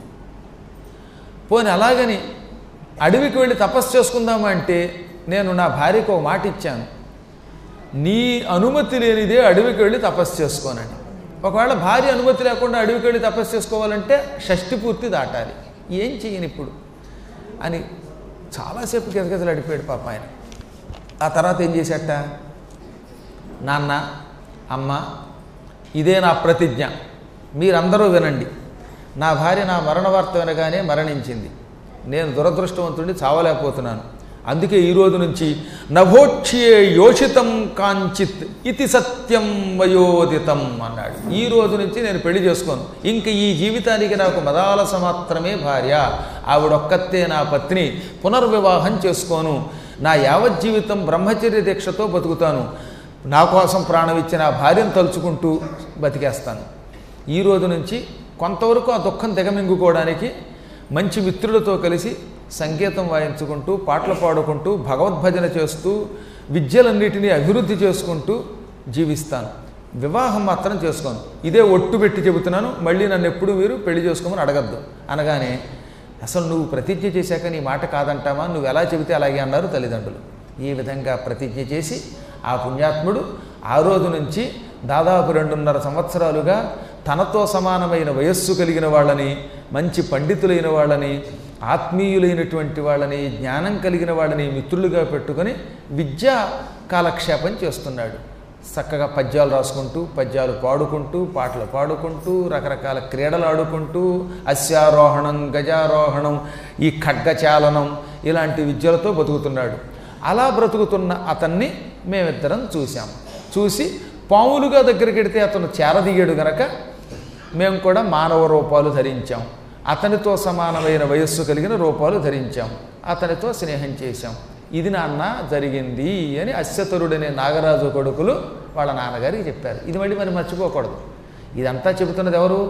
పోనీ అలాగని అడవికి వెళ్ళి తపస్సు చేసుకుందామంటే నేను నా భార్యకు ఒక మాట ఇచ్చాను నీ అనుమతి లేనిదే అడవికి వెళ్ళి తపస్సు చేసుకోనని ఒకవేళ భార్య అనుమతి లేకుండా అడవికి వెళ్ళి తపస్సు చేసుకోవాలంటే షష్టి పూర్తి దాటాలి ఏం చేయను ఇప్పుడు అని చాలాసేపు గిజగిజలు అడిపాడు పాప ఆయన ఆ తర్వాత ఏం చేశాట నాన్న అమ్మ ఇదే నా ప్రతిజ్ఞ మీరందరూ వినండి నా భార్య నా మరణ వార్త వినగానే మరణించింది నేను దురదృష్టవంతుడిని చావలేకపోతున్నాను అందుకే ఈ రోజు నుంచి నభోక్ష్యే యోషితం కాంచిత్ ఇది సత్యం వయోదితం అన్నాడు ఈ రోజు నుంచి నేను పెళ్లి చేసుకోను ఇంక ఈ జీవితానికి నాకు మదాలస మాత్రమే భార్య ఆవిడొక్కతే నా పత్ని పునర్వివాహం చేసుకోను నా యావజ్జీవితం బ్రహ్మచర్య దీక్షతో బతుకుతాను నా కోసం ప్రాణం ఇచ్చిన ఆ భార్యను తలుచుకుంటూ బతికేస్తాను ఈ రోజు నుంచి కొంతవరకు ఆ దుఃఖం దిగమింగుకోవడానికి మంచి మిత్రులతో కలిసి సంగీతం వాయించుకుంటూ పాటలు పాడుకుంటూ భగవద్భజన చేస్తూ విద్యలన్నిటినీ అభివృద్ధి చేసుకుంటూ జీవిస్తాను వివాహం మాత్రం చేసుకోను ఇదే ఒట్టు పెట్టి చెబుతున్నాను మళ్ళీ నన్ను ఎప్పుడు మీరు పెళ్లి చేసుకోమని అడగద్దు అనగానే అసలు నువ్వు ప్రతిజ్ఞ చేశాక నీ మాట కాదంటామా నువ్వు ఎలా చెబితే అలాగే అన్నారు తల్లిదండ్రులు ఈ విధంగా ప్రతిజ్ఞ చేసి ఆ పుణ్యాత్ముడు ఆ రోజు నుంచి దాదాపు రెండున్నర సంవత్సరాలుగా తనతో సమానమైన వయస్సు కలిగిన వాళ్ళని మంచి పండితులైన వాళ్ళని ఆత్మీయులైనటువంటి వాళ్ళని జ్ఞానం కలిగిన వాళ్ళని మిత్రులుగా పెట్టుకొని విద్యా కాలక్షేపం చేస్తున్నాడు చక్కగా పద్యాలు రాసుకుంటూ పద్యాలు పాడుకుంటూ పాటలు పాడుకుంటూ రకరకాల క్రీడలు ఆడుకుంటూ అశ్వారోహణం గజారోహణం ఈ ఖడ్గచాలనం ఇలాంటి విద్యలతో బతుకుతున్నాడు అలా బ్రతుకుతున్న అతన్ని మేమిద్దరం చూసాం చూసి పాములుగా దగ్గరికి వెడితే అతను చేరదీయడు గనక మేము కూడా మానవ రూపాలు ధరించాం అతనితో సమానమైన వయస్సు కలిగిన రూపాలు ధరించాం అతనితో స్నేహం చేశాం ఇది నాన్న జరిగింది అని అశ్వతరుడనే నాగరాజు కొడుకులు వాళ్ళ నాన్నగారికి చెప్పారు ఇది మళ్ళీ మరి మర్చిపోకూడదు ఇదంతా చెబుతున్నది ఎవరు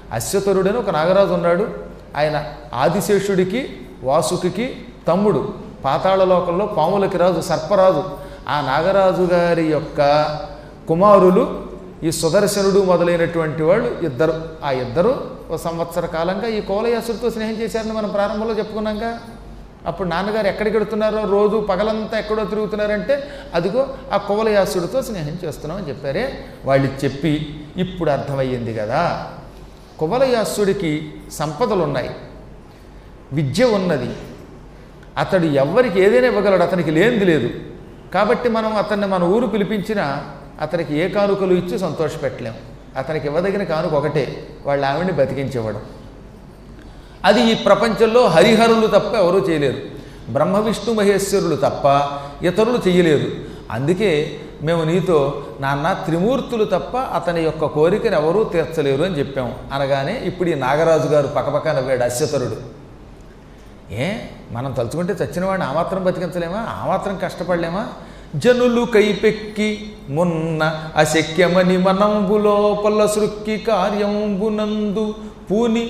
అశ్వతరుడని ఒక నాగరాజు ఉన్నాడు ఆయన ఆదిశేషుడికి వాసుకి తమ్ముడు పాతాళ లోకంలో పాములకి రాజు సర్పరాజు ఆ నాగరాజు గారి యొక్క కుమారులు ఈ సుదర్శనుడు మొదలైనటువంటి వాళ్ళు ఇద్దరు ఆ ఇద్దరు ఒక సంవత్సర కాలంగా ఈ కోలయాసుడితో స్నేహం చేశారని మనం ప్రారంభంలో చెప్పుకున్నాంగా అప్పుడు నాన్నగారు ఎక్కడికి వెడుతున్నారో రోజు పగలంతా ఎక్కడో తిరుగుతున్నారంటే అదిగో ఆ కువలయాసుడితో స్నేహం చేస్తున్నామని చెప్పారే వాళ్ళు చెప్పి ఇప్పుడు అర్థమయ్యింది కదా కువలయాసుడికి సంపదలు ఉన్నాయి విద్య ఉన్నది అతడు ఎవ్వరికి ఏదైనా ఇవ్వగలడు అతనికి లేనిది లేదు కాబట్టి మనం అతన్ని మన ఊరు పిలిపించినా అతనికి ఏ కానుకలు ఇచ్చి సంతోషపెట్టలేం అతనికి ఇవ్వదగిన కానుక ఒకటే వాళ్ళ ఆవిడ్ని బతికించివ్వడం అది ఈ ప్రపంచంలో హరిహరులు తప్ప ఎవరూ చేయలేరు బ్రహ్మ విష్ణు మహేశ్వరులు తప్ప ఇతరులు చేయలేరు అందుకే మేము నీతో నాన్న త్రిమూర్తులు తప్ప అతని యొక్క కోరికను ఎవరూ తీర్చలేరు అని చెప్పాము అనగానే ఇప్పుడు ఈ నాగరాజు గారు పక్కపక్క నవ్వాడు అశ్వతరుడు ఏ మనం తలుచుకుంటే చచ్చిన వాడిని ఆ మాత్రం బతికించలేమా ఆ మాత్రం కష్టపడలేమా జనులు కైపెక్కి మొన్న అశక్యమని మనంబులో పల్ల సృక్కి కార్యంబునందు పూని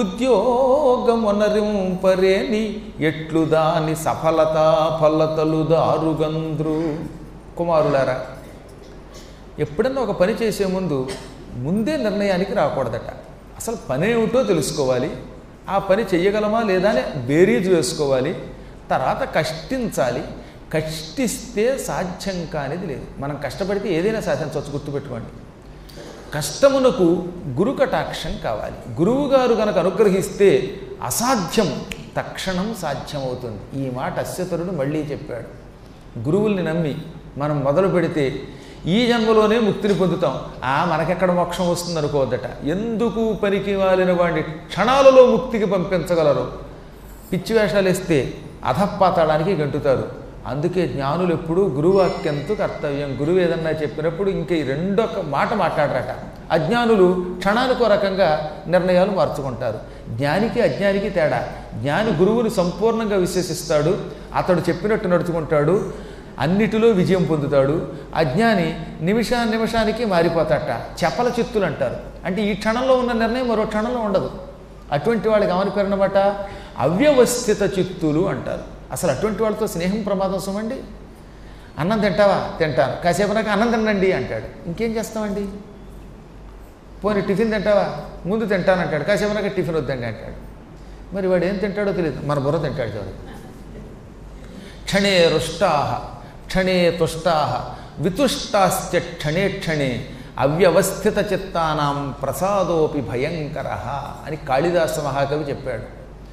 ఉద్యోగమొనరింపరేని ఎట్లు దాని సఫలత ఫలతలు దారుగంద్రు కుమారులారా ఎప్పుడన్నా ఒక పని చేసే ముందు ముందే నిర్ణయానికి రాకూడదట అసలు పని ఏమిటో తెలుసుకోవాలి ఆ పని చెయ్యగలమా లేదా అని బేరీజు వేసుకోవాలి తర్వాత కష్టించాలి కష్టిస్తే సాధ్యం కానిది లేదు మనం కష్టపడితే ఏదైనా సాధించవచ్చు గుర్తుపెట్టుకోండి కష్టమునకు గురు కటాక్షం కావాలి గురువు గారు కనుక అనుగ్రహిస్తే అసాధ్యం తక్షణం సాధ్యమవుతుంది ఈ మాట అశ్వతరుడు మళ్ళీ చెప్పాడు గురువుల్ని నమ్మి మనం మొదలు పెడితే ఈ జన్మలోనే ముక్తిని పొందుతాం ఆ మనకెక్కడ మోక్షం వస్తుంది అనుకోవద్దట ఎందుకు పనికి వాలిన వాడిని క్షణాలలో ముక్తికి పంపించగలరు పిచ్చి వేషాలు వేస్తే అధపాతాళానికి గంటుతారు అందుకే జ్ఞానులు ఎప్పుడూ గురువాక్యంతో కర్తవ్యం గురువు ఏదన్నా చెప్పినప్పుడు ఇంక ఈ రెండొక మాట మాట్లాడరట అజ్ఞానులు క్షణానికో రకంగా నిర్ణయాలు మార్చుకుంటారు జ్ఞానికి అజ్ఞానికి తేడా జ్ఞాని గురువుని సంపూర్ణంగా విశ్వసిస్తాడు అతడు చెప్పినట్టు నడుచుకుంటాడు అన్నిటిలో విజయం పొందుతాడు అజ్ఞాని నిమిషా నిమిషానికి మారిపోతాట చపల చిత్తులు అంటారు అంటే ఈ క్షణంలో ఉన్న నిర్ణయం మరో క్షణంలో ఉండదు అటువంటి వాళ్ళకి ఏమని పేరునమాట అవ్యవస్థిత చిత్తులు అంటారు అసలు అటువంటి వాళ్ళతో స్నేహం ప్రమాదం సుమండి అన్నం తింటావా తింటాను కాసేపు నాకు అన్నం తినండి అంటాడు ఇంకేం చేస్తామండి పోనీ టిఫిన్ తింటావా ముందు తింటానంటాడు కాసేపు నాకు టిఫిన్ వద్దండి అంటాడు మరి వాడు ఏం తింటాడో తెలియదు మన బుర్ర తింటాడు చూడు క్షణే రుష్టా క్షణే తుష్టా వితుష్టాశ్చ క్షణే క్షణే అవ్యవస్థిత చిత్తానాం ప్రసాదోపి భయంకర అని కాళిదాస మహాకవి చెప్పాడు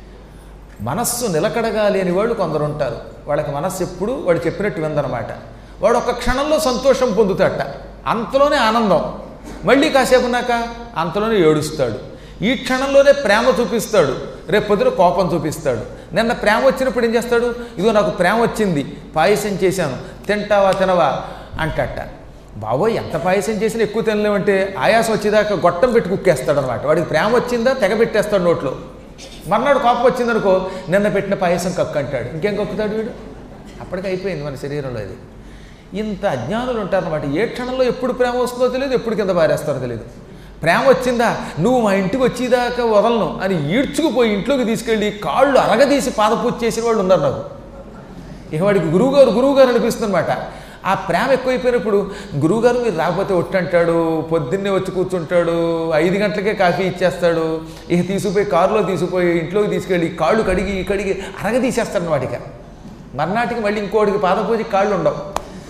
మనస్సు నిలకడగా లేని వాళ్ళు కొందరు ఉంటారు వాళ్ళకి మనస్సు ఎప్పుడు వాడు చెప్పినట్టు విందనమాట వాడు ఒక క్షణంలో సంతోషం పొందుతాట అంతలోనే ఆనందం మళ్ళీ కాసేపు ఉన్నాక అంతలోనే ఏడుస్తాడు ఈ క్షణంలోనే ప్రేమ చూపిస్తాడు రేపు పొద్దున కోపం చూపిస్తాడు నిన్న ప్రేమ వచ్చినప్పుడు ఏం చేస్తాడు ఇదిగో నాకు ప్రేమ వచ్చింది పాయసం చేశాను తింటావా తినవా అంటట బాబోయ్ ఎంత పాయసం చేసినా ఎక్కువ తినలేమంటే ఆయాసం వచ్చేదాకా గొట్టం పెట్టి కుక్కేస్తాడు అనమాట వాడికి ప్రేమ వచ్చిందా తెగ పెట్టేస్తాడు నోట్లో మర్నాడు కోపం వచ్చిందనుకో నిన్న పెట్టిన పాయసం కక్కు అంటాడు ఇంకేం కక్కుతాడు వీడు అప్పటికి అయిపోయింది మన శరీరంలో ఇది ఇంత అజ్ఞానులు ఉంటారన్నమాట ఏ క్షణంలో ఎప్పుడు ప్రేమ వస్తుందో తెలియదు ఎప్పుడు కింద పారేస్తారో తెలియదు ప్రేమ వచ్చిందా నువ్వు మా ఇంటికి వచ్చేదాకా వదలను అని ఈడ్చుకుపోయి ఇంట్లోకి తీసుకెళ్ళి కాళ్ళు అరగదీసి పాదపూజ చేసిన వాళ్ళు ఉన్నారు నాకు ఇక వాడికి గురువుగారు గురువుగారు అనిపిస్తుందన్నమాట ఆ ప్రేమ ఎక్కువైపోయినప్పుడు గురువుగారు మీరు రాకపోతే ఒట్టంటాడు పొద్దున్నే వచ్చి కూర్చుంటాడు ఐదు గంటలకే కాఫీ ఇచ్చేస్తాడు ఇక తీసుకుపోయి కారులో తీసుకుపోయి ఇంట్లోకి తీసుకెళ్ళి కాళ్ళు కడిగి కడిగి అరగదీసేస్తాడు వాడికి మర్నాటికి మళ్ళీ ఇంకోటికి పాదపూజకి కాళ్ళు ఉండవు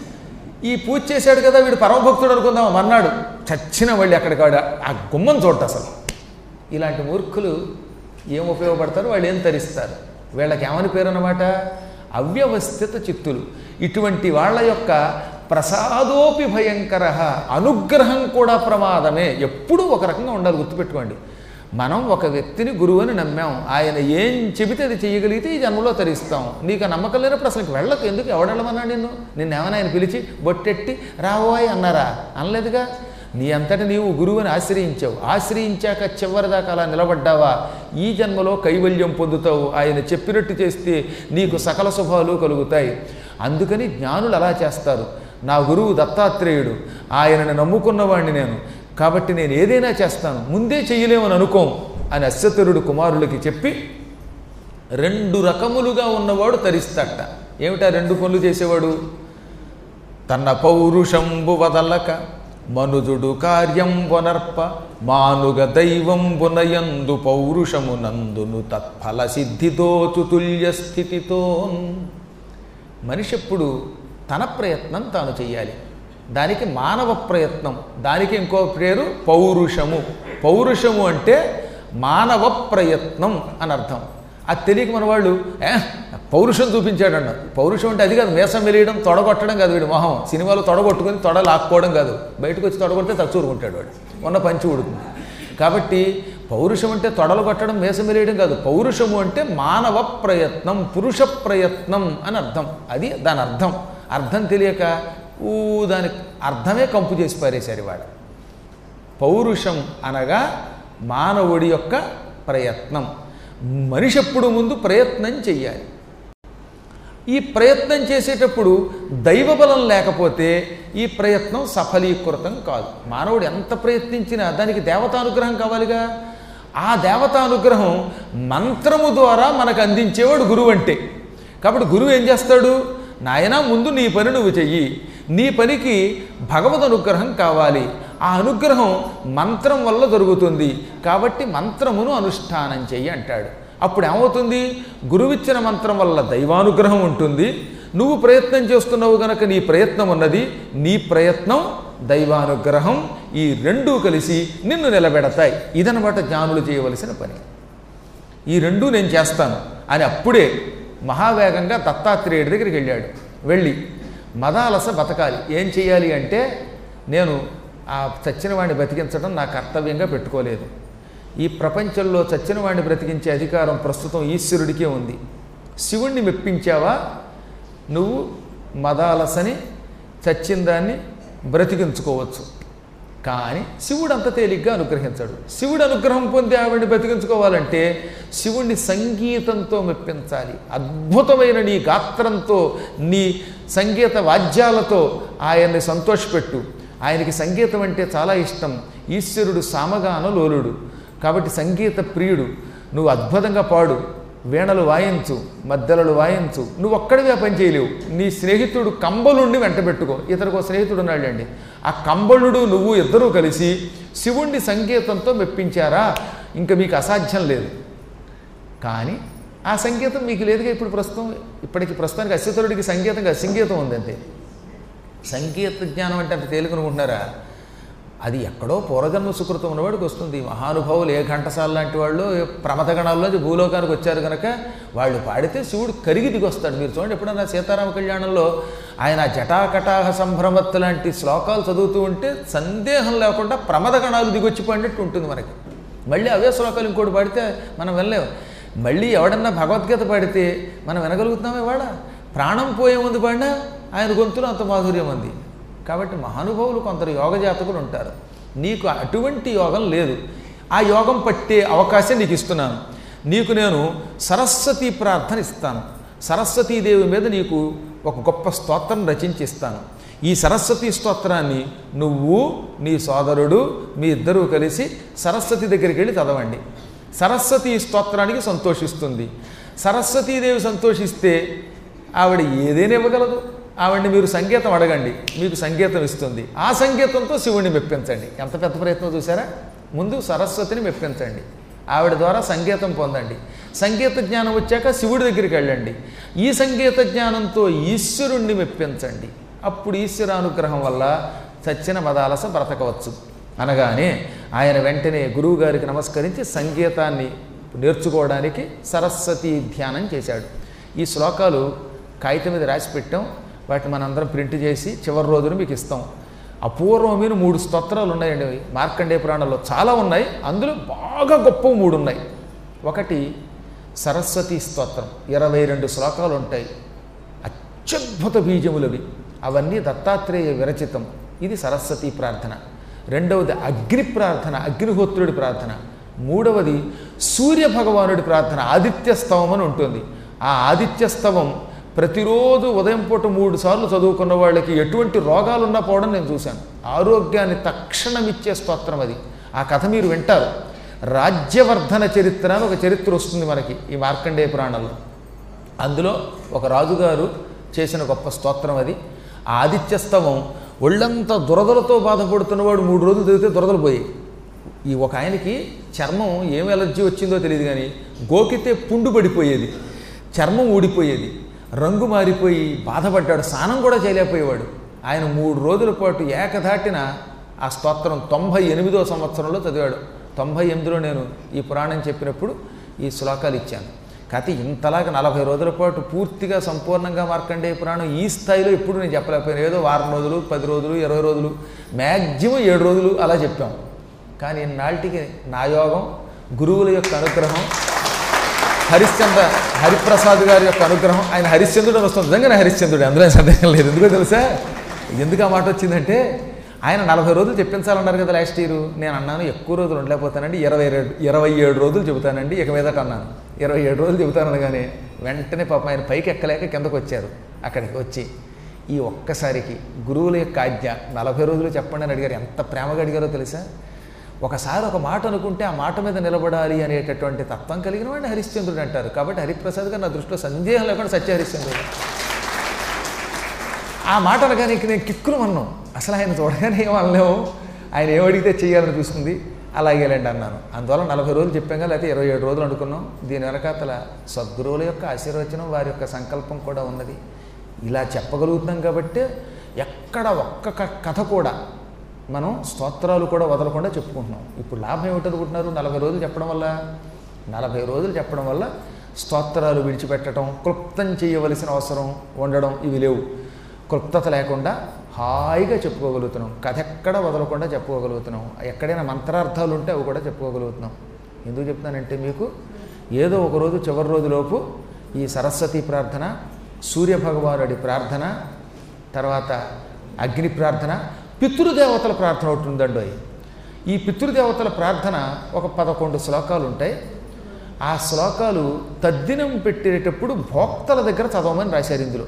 ఈ పూజ చేశాడు కదా వీడు పరమభక్తుడు అనుకుందాం మర్నాడు చచ్చిన మళ్ళీ అక్కడికి వాడు ఆ గుమ్మం చూడట అసలు ఇలాంటి మూర్ఖులు ఏం ఉపయోగపడతారు వాళ్ళు ఏం తరిస్తారు వీళ్ళకి ఏమని పేరు అన్నమాట అవ్యవస్థిత చిత్తులు ఇటువంటి వాళ్ళ యొక్క ప్రసాదోపి భయంకర అనుగ్రహం కూడా ప్రమాదమే ఎప్పుడూ ఒక రకంగా ఉండాలి గుర్తుపెట్టుకోండి మనం ఒక వ్యక్తిని గురువు అని నమ్మాం ఆయన ఏం చెబితే అది చేయగలిగితే ఈ జన్మలో తరిస్తాం నీకు ఆ నమ్మకం లేనప్పుడు అసలు వెళ్ళకు ఎందుకు ఎవడెళ్ళమన్నాడు నిన్ను నిన్నేమైనా ఆయన పిలిచి బొట్టెట్టి రావోయ్ అన్నారా అనలేదుగా నీ అంతటి నీవు గురువుని ఆశ్రయించావు ఆశ్రయించాక చివరిదాకా అలా నిలబడ్డావా ఈ జన్మలో కైవల్యం పొందుతావు ఆయన చెప్పినట్టు చేస్తే నీకు సకల శుభాలు కలుగుతాయి అందుకని జ్ఞానులు అలా చేస్తారు నా గురువు దత్తాత్రేయుడు ఆయనను నమ్ముకున్నవాడిని నేను కాబట్టి నేను ఏదైనా చేస్తాను ముందే చెయ్యలేమని అనుకోం అని అశ్వతరుడు కుమారులకి చెప్పి రెండు రకములుగా ఉన్నవాడు తరిస్తట ఏమిటా రెండు పనులు చేసేవాడు తన పౌరుషంబు వదలక మనుజుడు కార్యం వనర్ప మానుగ దైవం బునయందు పౌరుషమునందును తత్ఫల సిద్ధితో తుల్య స్థితితో మనిషి ఎప్పుడు తన ప్రయత్నం తాను చెయ్యాలి దానికి మానవ ప్రయత్నం దానికి ఇంకో పేరు పౌరుషము పౌరుషము అంటే మానవ ప్రయత్నం అని అర్థం అది తెలియక మన వాళ్ళు ఏ పౌరుషం చూపించాడన్న పౌరుషం అంటే అది కాదు మేసం వెలియడం తొడగొట్టడం కాదు వీడు మొహం సినిమాలో తొడగొట్టుకొని తొడ లాక్కోవడం కాదు బయటకు వచ్చి తొడగొడితే తచ్చూరుకుంటాడు వాడు ఉన్న పంచి ఉడుతుంది కాబట్టి పౌరుషం అంటే తొడలు కొట్టడం మేసం వెలియడం కాదు పౌరుషము అంటే మానవ ప్రయత్నం పురుష ప్రయత్నం అని అర్థం అది దాని అర్థం అర్థం తెలియక ఊ దాని అర్థమే కంపు చేసి పారేశారు వాడు పౌరుషం అనగా మానవుడి యొక్క ప్రయత్నం మనిషి ఎప్పుడు ముందు ప్రయత్నం చెయ్యాలి ఈ ప్రయత్నం చేసేటప్పుడు దైవబలం లేకపోతే ఈ ప్రయత్నం సఫలీకృతం కాదు మానవుడు ఎంత ప్రయత్నించినా దానికి దేవతానుగ్రహం కావాలిగా ఆ దేవతానుగ్రహం మంత్రము ద్వారా మనకు అందించేవాడు గురువు అంటే కాబట్టి గురువు ఏం చేస్తాడు నాయన ముందు నీ పని నువ్వు చెయ్యి నీ పనికి భగవద్ అనుగ్రహం కావాలి ఆ అనుగ్రహం మంత్రం వల్ల జరుగుతుంది కాబట్టి మంత్రమును అనుష్ఠానం చెయ్యి అంటాడు అప్పుడు ఏమవుతుంది గురువిచ్చిన మంత్రం వల్ల దైవానుగ్రహం ఉంటుంది నువ్వు ప్రయత్నం చేస్తున్నావు గనక నీ ప్రయత్నం ఉన్నది నీ ప్రయత్నం దైవానుగ్రహం ఈ రెండూ కలిసి నిన్ను నిలబెడతాయి ఇదనమాట జ్ఞానులు చేయవలసిన పని ఈ రెండూ నేను చేస్తాను అని అప్పుడే మహావేగంగా దత్తాత్రేయుడి దగ్గరికి వెళ్ళాడు వెళ్ళి మదాలస బతకాలి ఏం చేయాలి అంటే నేను ఆ చచ్చిన వాడిని బతికించడం నా కర్తవ్యంగా పెట్టుకోలేదు ఈ ప్రపంచంలో చచ్చిన వాడిని బ్రతికించే అధికారం ప్రస్తుతం ఈశ్వరుడికే ఉంది శివుణ్ణి మెప్పించావా నువ్వు మదాలసని చచ్చిన దాన్ని బ్రతికించుకోవచ్చు కానీ శివుడు అంత తేలిగ్గా అనుగ్రహించాడు శివుడు అనుగ్రహం పొంది ఆవిడ్ని బతికించుకోవాలంటే శివుణ్ణి సంగీతంతో మెప్పించాలి అద్భుతమైన నీ గాత్రంతో నీ సంగీత వాద్యాలతో ఆయన్ని సంతోషపెట్టు ఆయనకి సంగీతం అంటే చాలా ఇష్టం ఈశ్వరుడు సామగాన లోలుడు కాబట్టి సంగీత ప్రియుడు నువ్వు అద్భుతంగా పాడు వీణలు వాయించు మద్దెలలు వాయించు నువ్వు ఒక్కడివే పని చేయలేవు నీ స్నేహితుడు కంబలుండి వెంట పెట్టుకో ఇతనికి ఒక స్నేహితుడు ఉన్నాడండి ఆ కంబళుడు నువ్వు ఇద్దరూ కలిసి శివుణ్ణి సంగీతంతో మెప్పించారా ఇంకా మీకు అసాధ్యం లేదు కానీ ఆ సంగీతం మీకు లేదుగా ఇప్పుడు ప్రస్తుతం ఇప్పటికి ప్రస్తుతానికి అశ్వతరుడికి సంగీతంగా సంగీతం ఉందంతే సంగీత జ్ఞానం అంటే అంత తేలికనుకుంటున్నారా అది ఎక్కడో పూర్వజన్మ సుకృతం ఉన్నవాడికి వస్తుంది మహానుభావులు ఏ ఘంటసాల లాంటి వాళ్ళు ప్రమథగణాల్లోంచి భూలోకానికి వచ్చారు కనుక వాళ్ళు పాడితే శివుడు కరిగి దిగొస్తాడు మీరు చూడండి ఎప్పుడన్నా సీతారామ కళ్యాణంలో ఆయన జటాకటాహ సంభ్రమత్తు లాంటి శ్లోకాలు చదువుతూ ఉంటే సందేహం లేకుండా ప్రమదగణాలు దిగొచ్చి పడినట్టు ఉంటుంది మనకి మళ్ళీ అవే శ్లోకాలు ఇంకోటి పాడితే మనం వెళ్ళలేము మళ్ళీ ఎవడన్నా భగవద్గీత పాడితే మనం వినగలుగుతున్నామే వాడ ప్రాణం పోయే ముందు పాడినా ఆయన గొంతులో అంత మాధుర్యం ఉంది కాబట్టి మహానుభావులు కొందరు యోగ జాతకులు ఉంటారు నీకు అటువంటి యోగం లేదు ఆ యోగం పట్టే అవకాశం నీకు ఇస్తున్నాను నీకు నేను సరస్వతి ప్రార్థన ఇస్తాను సరస్వతీదేవి మీద నీకు ఒక గొప్ప స్తోత్రం రచించి ఇస్తాను ఈ సరస్వతి స్తోత్రాన్ని నువ్వు నీ సోదరుడు మీ ఇద్దరూ కలిసి సరస్వతి దగ్గరికి వెళ్ళి చదవండి సరస్వతి స్తోత్రానికి సంతోషిస్తుంది సరస్వతీదేవి సంతోషిస్తే ఆవిడ ఏదైనా ఇవ్వగలదు ఆవిడ్ని మీరు సంగీతం అడగండి మీకు సంగీతం ఇస్తుంది ఆ సంగీతంతో శివుణ్ణి మెప్పించండి ఎంత పెద్ద ప్రయత్నం చూసారా ముందు సరస్వతిని మెప్పించండి ఆవిడ ద్వారా సంగీతం పొందండి సంగీత జ్ఞానం వచ్చాక శివుడి దగ్గరికి వెళ్ళండి ఈ సంగీత జ్ఞానంతో ఈశ్వరుణ్ణి మెప్పించండి అప్పుడు ఈశ్వర అనుగ్రహం వల్ల చచ్చిన మదాలస బ్రతకవచ్చు అనగానే ఆయన వెంటనే గురువుగారికి నమస్కరించి సంగీతాన్ని నేర్చుకోవడానికి సరస్వతి ధ్యానం చేశాడు ఈ శ్లోకాలు కాగితం మీద రాసి పెట్టాం వాటిని మనందరం ప్రింట్ చేసి చివరి రోజున మీకు ఇస్తాం అపూర్వమైన మూడు స్తోత్రాలు ఉన్నాయండి అవి మార్కండేయ పురాణంలో చాలా ఉన్నాయి అందులో బాగా గొప్ప మూడు ఉన్నాయి ఒకటి సరస్వతి స్తోత్రం ఇరవై రెండు శ్లోకాలు ఉంటాయి అత్యద్భుత బీజములవి అవన్నీ దత్తాత్రేయ విరచితం ఇది సరస్వతి ప్రార్థన రెండవది అగ్ని ప్రార్థన అగ్నిహోత్రుడి ప్రార్థన మూడవది సూర్య భగవానుడి ప్రార్థన ఆదిత్య స్తవం అని ఉంటుంది ఆ ఆదిత్య స్తవం ప్రతిరోజు ఉదయం పూట మూడు సార్లు చదువుకున్న వాళ్ళకి ఎటువంటి రోగాలున్నా పోవడం నేను చూశాను ఆరోగ్యాన్ని తక్షణం ఇచ్చే స్తోత్రం అది ఆ కథ మీరు వింటారు రాజ్యవర్ధన చరిత్ర అని ఒక చరిత్ర వస్తుంది మనకి ఈ మార్కండేయ పురాణంలో అందులో ఒక రాజుగారు చేసిన గొప్ప స్తోత్రం అది ఆ ఆదిత్యస్తవం ఒళ్ళంతా దురదలతో బాధపడుతున్నవాడు మూడు రోజులు చదివితే దురదలు పోయి ఈ ఒక ఆయనకి చర్మం ఏం ఎలర్జీ వచ్చిందో తెలియదు కానీ గోకితే పుండు పడిపోయేది చర్మం ఊడిపోయేది రంగు మారిపోయి బాధపడ్డాడు స్నానం కూడా చేయలేకపోయేవాడు ఆయన మూడు రోజుల పాటు ఏకధాటిన ఆ స్తోత్రం తొంభై ఎనిమిదో సంవత్సరంలో చదివాడు తొంభై ఎనిమిదిలో నేను ఈ పురాణం చెప్పినప్పుడు ఈ శ్లోకాలు ఇచ్చాను కాకపోతే ఇంతలాగా నలభై రోజుల పాటు పూర్తిగా సంపూర్ణంగా మార్కండేయ పురాణం ఈ స్థాయిలో ఎప్పుడు నేను చెప్పలేకపోయాను ఏదో వారం రోజులు పది రోజులు ఇరవై రోజులు మ్యాక్సిమం ఏడు రోజులు అలా చెప్పాం కానీ నాటికి నా యోగం గురువుల యొక్క అనుగ్రహం హరిశ్చంద్ర హరిప్రసాద్ గారి యొక్క అనుగ్రహం ఆయన హరిశ్చంద్రుడు అని వస్తుంది నిజంగానే హరిశ్చంద్రుడు అందులో ఏం సందేహం లేదు ఎందుకో తెలుసా ఎందుకు ఆ మాట వచ్చిందంటే ఆయన నలభై రోజులు చెప్పించాలన్నారు కదా లాస్ట్ ఇయర్ నేను అన్నాను ఎక్కువ రోజులు ఉండలేకపోతానండి ఇరవై రెండు ఇరవై ఏడు రోజులు చెబుతానండి ఇక మీదట అన్నాను ఇరవై ఏడు రోజులు చెబుతాను కానీ వెంటనే పాపం ఆయన పైకి ఎక్కలేక కిందకు వచ్చారు అక్కడికి వచ్చి ఈ ఒక్కసారికి గురువుల యొక్క ఆజ్ఞ నలభై రోజులు చెప్పండి అని అడిగారు ఎంత ప్రేమగా అడిగారో తెలుసా ఒకసారి ఒక మాట అనుకుంటే ఆ మాట మీద నిలబడాలి అనేటటువంటి తత్వం కలిగిన వాడిని హరిశ్చంద్రుడు అంటారు కాబట్టి హరిప్రసాద్ గారు నా దృష్టిలో సందేహం లేకుండా సత్య హరిశ్చంద్రుడు ఆ మాట అనగానే ఇంక నేను కిక్కులు అన్నాం అసలు ఆయన చూడగానే ఏమనలేము ఆయన ఏమడిగితే చేయాలనిపిస్తుంది అలాగేలేండి అన్నాను అందువల్ల నలభై రోజులు చెప్పాం లేకపోతే ఇరవై ఏడు రోజులు అనుకున్నాం దీని వెనకాతల సద్గురువుల యొక్క ఆశీర్వచనం వారి యొక్క సంకల్పం కూడా ఉన్నది ఇలా చెప్పగలుగుతున్నాం కాబట్టి ఎక్కడ ఒక్క క- కథ కూడా మనం స్తోత్రాలు కూడా వదలకుండా చెప్పుకుంటున్నాం ఇప్పుడు లాభం ఏమిటనుకుంటున్నారు నలభై రోజులు చెప్పడం వల్ల నలభై రోజులు చెప్పడం వల్ల స్తోత్రాలు విడిచిపెట్టడం క్లుప్తం చేయవలసిన అవసరం ఉండడం ఇవి లేవు క్లుప్తత లేకుండా హాయిగా చెప్పుకోగలుగుతున్నాం కథ ఎక్కడ వదలకుండా చెప్పుకోగలుగుతున్నాం ఎక్కడైనా మంత్రార్థాలు ఉంటే అవి కూడా చెప్పుకోగలుగుతున్నాం ఎందుకు చెప్తానంటే మీకు ఏదో ఒక రోజు చివరి రోజులోపు ఈ సరస్వతి ప్రార్థన సూర్యభగవానుడి ప్రార్థన తర్వాత అగ్ని ప్రార్థన పితృదేవతల ప్రార్థన ఒకటి ఉందండి ఈ పితృదేవతల ప్రార్థన ఒక పదకొండు శ్లోకాలు ఉంటాయి ఆ శ్లోకాలు తద్దినం పెట్టేటప్పుడు భోక్తల దగ్గర చదవమని రాశారు ఇందులో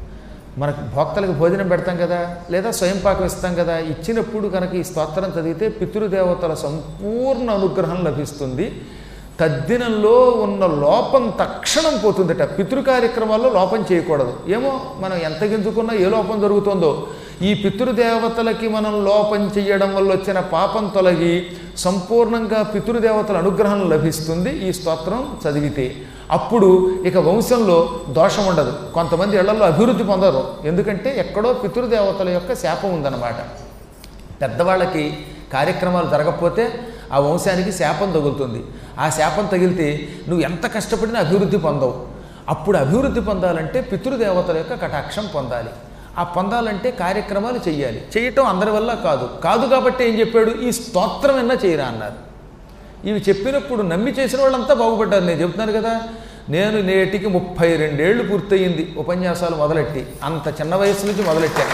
మనకు భోక్తలకు భోజనం పెడతాం కదా లేదా స్వయం పాకం ఇస్తాం కదా ఇచ్చినప్పుడు కనుక ఈ స్తోత్రం చదివితే పితృదేవతల సంపూర్ణ అనుగ్రహం లభిస్తుంది తద్దినంలో ఉన్న లోపం తక్షణం పోతుందట పితృ కార్యక్రమాల్లో లోపం చేయకూడదు ఏమో మనం ఎంత గింజుకున్నా ఏ లోపం జరుగుతుందో ఈ పితృదేవతలకి మనం లోపం చేయడం వల్ల వచ్చిన పాపం తొలగి సంపూర్ణంగా పితృదేవతల అనుగ్రహం లభిస్తుంది ఈ స్తోత్రం చదివితే అప్పుడు ఇక వంశంలో దోషం ఉండదు కొంతమంది ఇళ్లలో అభివృద్ధి పొందరు ఎందుకంటే ఎక్కడో పితృదేవతల యొక్క శాపం ఉందన్నమాట పెద్దవాళ్ళకి కార్యక్రమాలు జరగకపోతే ఆ వంశానికి శాపం తగులుతుంది ఆ శాపం తగిలితే నువ్వు ఎంత కష్టపడినా అభివృద్ధి పొందవు అప్పుడు అభివృద్ధి పొందాలంటే పితృదేవతల యొక్క కటాక్షం పొందాలి ఆ పొందాలంటే కార్యక్రమాలు చేయాలి చేయటం అందరి వల్ల కాదు కాదు కాబట్టి ఏం చెప్పాడు ఈ స్తోత్రం ఎన్నా చేయరా అన్నారు ఇవి చెప్పినప్పుడు నమ్మి చేసిన వాళ్ళంతా బాగుపడ్డారు నేను చెప్తున్నాను కదా నేను నేటికి ముప్పై రెండేళ్లు పూర్తయింది ఉపన్యాసాలు మొదలెట్టి అంత చిన్న వయసు నుంచి మొదలెట్టాను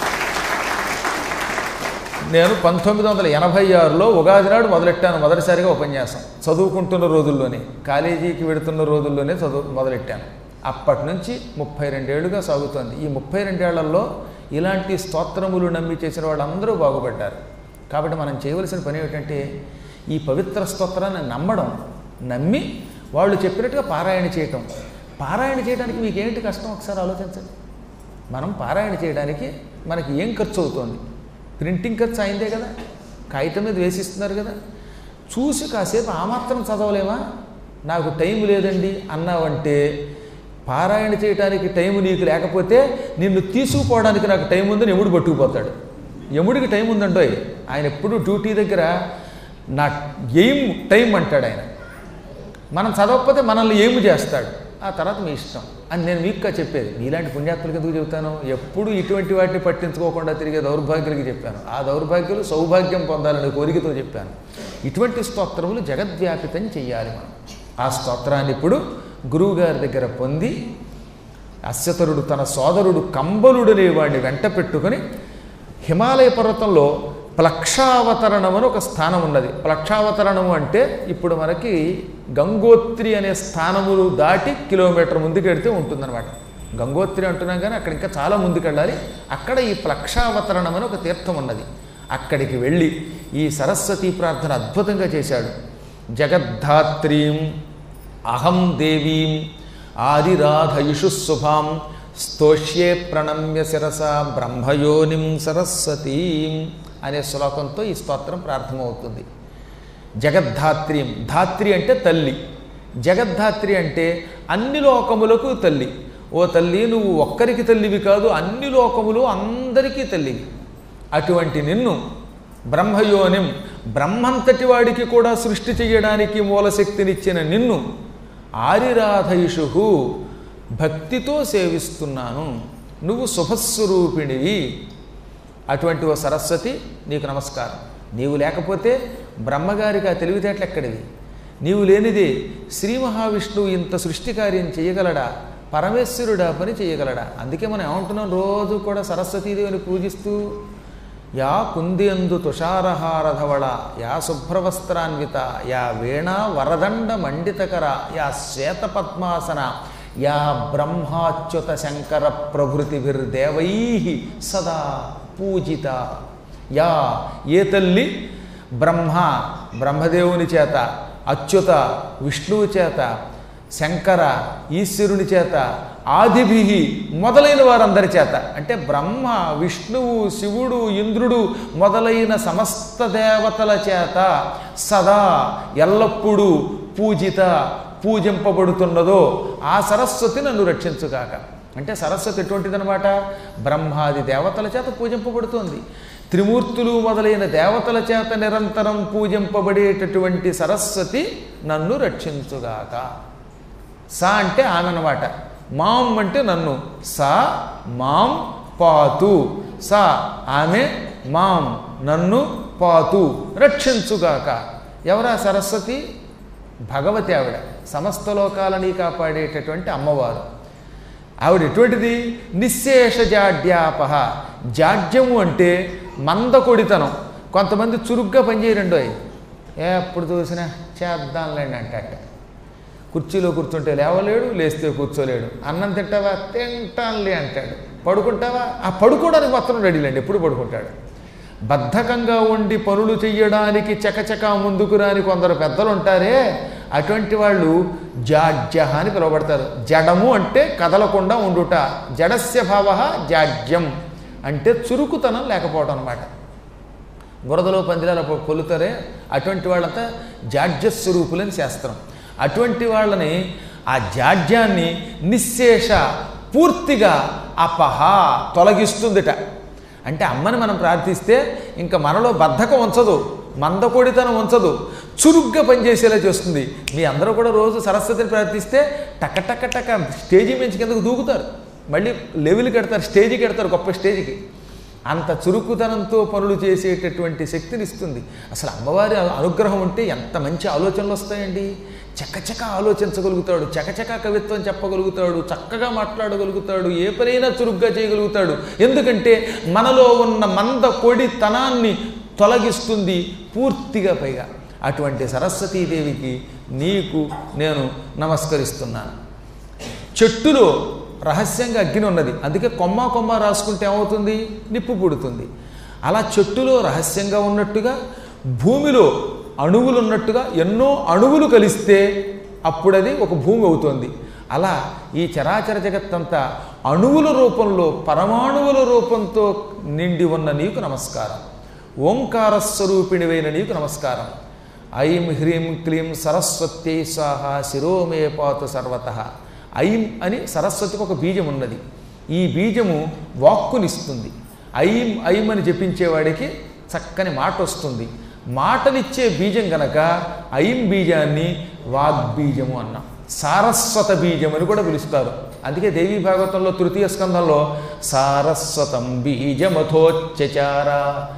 నేను పంతొమ్మిది వందల ఎనభై ఆరులో ఉగాది నాడు మొదలెట్టాను మొదటిసారిగా ఉపన్యాసం చదువుకుంటున్న రోజుల్లోనే కాలేజీకి వెడుతున్న రోజుల్లోనే చదువు మొదలెట్టాను అప్పటి నుంచి ముప్పై రెండేళ్లుగా సాగుతోంది ఈ ముప్పై రెండేళ్లలో ఇలాంటి స్తోత్రములు నమ్మి చేసిన వాళ్ళందరూ బాగుపడ్డారు కాబట్టి మనం చేయవలసిన పని ఏమిటంటే ఈ పవిత్ర స్తోత్రాన్ని నమ్మడం నమ్మి వాళ్ళు చెప్పినట్టుగా పారాయణ చేయటం పారాయణ చేయడానికి మీకు ఏంటి కష్టం ఒకసారి ఆలోచించండి మనం పారాయణ చేయడానికి మనకి ఏం ఖర్చు అవుతుంది ప్రింటింగ్ ఖర్చు అయిందే కదా కాగితం మీద వేసిస్తున్నారు కదా చూసి కాసేపు ఆ మాత్రం చదవలేమా నాకు టైం లేదండి అన్నావంటే పారాయణ చేయడానికి టైం నీకు లేకపోతే నిన్ను తీసుకుపోవడానికి నాకు టైం ఉందని ఎముడు పట్టుకుపోతాడు ఎముడికి టైం ఉందండోయ్ ఆయన ఎప్పుడు డ్యూటీ దగ్గర నా ఎయిమ్ టైం అంటాడు ఆయన మనం చదవకపోతే మనల్ని ఏమి చేస్తాడు ఆ తర్వాత మీ ఇష్టం అని నేను మీకుగా చెప్పేది మీలాంటి పుణ్యాత్ములకి ఎందుకు చెబుతాను ఎప్పుడు ఇటువంటి వాటిని పట్టించుకోకుండా తిరిగే దౌర్భాగ్యులకి చెప్పాను ఆ దౌర్భాగ్యులు సౌభాగ్యం పొందాలనే కోరికతో చెప్పాను ఇటువంటి స్తోత్రములు జగద్వ్యాపితం చెయ్యాలి మనం ఆ స్తోత్రాన్ని ఇప్పుడు గురువుగారి దగ్గర పొంది అశ్వతరుడు తన సోదరుడు కంబలుడనే వాడిని వెంట పెట్టుకొని హిమాలయ పర్వతంలో ప్లక్షావతరణం అని ఒక స్థానం ఉన్నది ప్లక్షావతరణము అంటే ఇప్పుడు మనకి గంగోత్రి అనే స్థానములు దాటి కిలోమీటర్ ముందుకెడితే ఉంటుందన్నమాట గంగోత్రి అంటున్నాం కానీ అక్కడ ఇంకా చాలా ముందుకెళ్ళాలి అక్కడ ఈ ప్లక్షావతరణం అని ఒక తీర్థం ఉన్నది అక్కడికి వెళ్ళి ఈ సరస్వతి ప్రార్థన అద్భుతంగా చేశాడు జగద్ధాత్రీం అహం దేవీం ఆదిరాధయుషు శుభాం స్తోష్యే ప్రణమ్య శిరస బ్రహ్మయోనిం సరస్వతీం అనే శ్లోకంతో ఈ స్తోత్రం ప్రారంభమవుతుంది జగద్ధాత్రీం ధాత్రి అంటే తల్లి జగద్ధాత్రి అంటే అన్ని లోకములకు తల్లి ఓ తల్లి నువ్వు ఒక్కరికి తల్లివి కాదు అన్ని లోకములు అందరికీ తల్లివి అటువంటి నిన్ను బ్రహ్మయోనిం బ్రహ్మంతటి వాడికి కూడా సృష్టి చేయడానికి మూలశక్తినిచ్చిన నిన్ను ఆరిరాధయిషు భక్తితో సేవిస్తున్నాను నువ్వు శుభస్వరూపిణివి అటువంటి ఓ సరస్వతి నీకు నమస్కారం నీవు లేకపోతే బ్రహ్మగారికి ఆ తెలివితేటలు ఎక్కడివి నీవు లేనిదే శ్రీ మహావిష్ణువు ఇంత సృష్టి కార్యం చేయగలడా పరమేశ్వరుడా పని చేయగలడా అందుకే మనం ఏమంటున్నాం రోజు కూడా సరస్వతీదేవిని పూజిస్తూ యా కుందేందు తుషారహారధవళ యా శుభ్రవస్త్రాన్విత యా వీణా వరదండ మండితకర యా శ్వేత పద్మాసన యా బ్రహ్మాచ్యుత శంకర ప్రభృతిభిర్దేవై సదా పూజిత యా ఏ తల్లి బ్రహ్మ బ్రహ్మదేవుని చేత అచ్యుత విష్ణువు చేత శంకర ఈశ్వరుని చేత ఆదిభి మొదలైన వారందరి చేత అంటే బ్రహ్మ విష్ణువు శివుడు ఇంద్రుడు మొదలైన సమస్త దేవతల చేత సదా ఎల్లప్పుడూ పూజిత పూజింపబడుతున్నదో ఆ సరస్వతి నన్ను రక్షించుగాక అంటే సరస్వతి ఎటువంటిదనమాట బ్రహ్మాది దేవతల చేత పూజింపబడుతోంది త్రిమూర్తులు మొదలైన దేవతల చేత నిరంతరం పూజింపబడేటటువంటి సరస్వతి నన్ను రక్షించుగాక సా అంటే ఆమె అన్నమాట మాం అంటే నన్ను సా మాం పాతు సా ఆమె మాం నన్ను పాతు రక్షించుగాక ఎవరా సరస్వతి భగవతి ఆవిడ సమస్త లోకాలని కాపాడేటటువంటి అమ్మవారు ఆవిడ ఎటువంటిది నిశ్శేష జాడ్యాపహ జాడ్యము అంటే మందకొడితనం కొంతమంది చురుగ్గా పనిచేయరండోయ్ ఎప్పుడు చూసినా చేద్దాంలేండి అంటట కుర్చీలో కూర్చుంటే లేవలేడు లేస్తే కూర్చోలేడు అన్నం తింటావా తింటానులే అంటాడు పడుకుంటావా ఆ పడుకోవడానికి మాత్రం రెడీలేండి ఎప్పుడు పడుకుంటాడు బద్ధకంగా ఉండి పనులు చెయ్యడానికి చకచక ముందుకు రాని కొందరు పెద్దలు ఉంటారే అటువంటి వాళ్ళు జాడ్య అని పిలువబడతారు జడము అంటే కదలకుండా ఉండుట జడస్య భావ జాడ్యం అంటే చురుకుతనం లేకపోవడం అనమాట బురదలో పందిరాల పొలుతారే అటువంటి వాళ్ళంతా జాడ్యస్వరూపులని శాస్త్రం అటువంటి వాళ్ళని ఆ జాడ్యాన్ని నిశ్శేష పూర్తిగా అపహ తొలగిస్తుందిట అంటే అమ్మని మనం ప్రార్థిస్తే ఇంకా మనలో బద్ధకం ఉంచదు మందకొడితనం ఉంచదు చురుగ్గా పనిచేసేలా చేస్తుంది మీ అందరూ కూడా రోజు సరస్వతిని ప్రార్థిస్తే టక టక టక స్టేజీ మించి కిందకు దూకుతారు మళ్ళీ లెవెల్కి ఎడతారు స్టేజ్కి ఎడతారు గొప్ప స్టేజ్కి అంత చురుకుతనంతో పనులు చేసేటటువంటి శక్తిని ఇస్తుంది అసలు అమ్మవారి అనుగ్రహం ఉంటే ఎంత మంచి ఆలోచనలు వస్తాయండి చకచక ఆలోచించగలుగుతాడు చకచక కవిత్వం చెప్పగలుగుతాడు చక్కగా మాట్లాడగలుగుతాడు ఏ పనైనా చురుగ్గా చేయగలుగుతాడు ఎందుకంటే మనలో ఉన్న మంద కొడితనాన్ని తొలగిస్తుంది పూర్తిగా పైగా అటువంటి సరస్వతీదేవికి నీకు నేను నమస్కరిస్తున్నాను చెట్టులో రహస్యంగా అగ్ని ఉన్నది అందుకే కొమ్మ కొమ్మ రాసుకుంటే ఏమవుతుంది నిప్పు పుడుతుంది అలా చెట్టులో రహస్యంగా ఉన్నట్టుగా భూమిలో అణువులు ఉన్నట్టుగా ఎన్నో అణువులు కలిస్తే అప్పుడది ఒక భూమి అవుతుంది అలా ఈ చరాచర జగత్తంతా అణువుల రూపంలో పరమాణువుల రూపంతో నిండి ఉన్న నీకు నమస్కారం ఓంకార స్వరూపిణివైన నీకు నమస్కారం ఐం హ్రీం క్లీం సరస్వత్యై స్వాహ శిరోమే పాతు సర్వత ఐం అని సరస్వతికి ఒక బీజం ఉన్నది ఈ బీజము వాక్కునిస్తుంది ఐం ఐం అని జపించేవాడికి చక్కని మాట వస్తుంది మాటనిచ్చే బీజం గనక ఐం బీజాన్ని వాగ్బీజము అన్నాం సారస్వత బీజం అని కూడా పిలుస్తారు అందుకే దేవీ భాగవతంలో తృతీయ స్కంధంలో సారస్వతం బీజమథోచ్చచార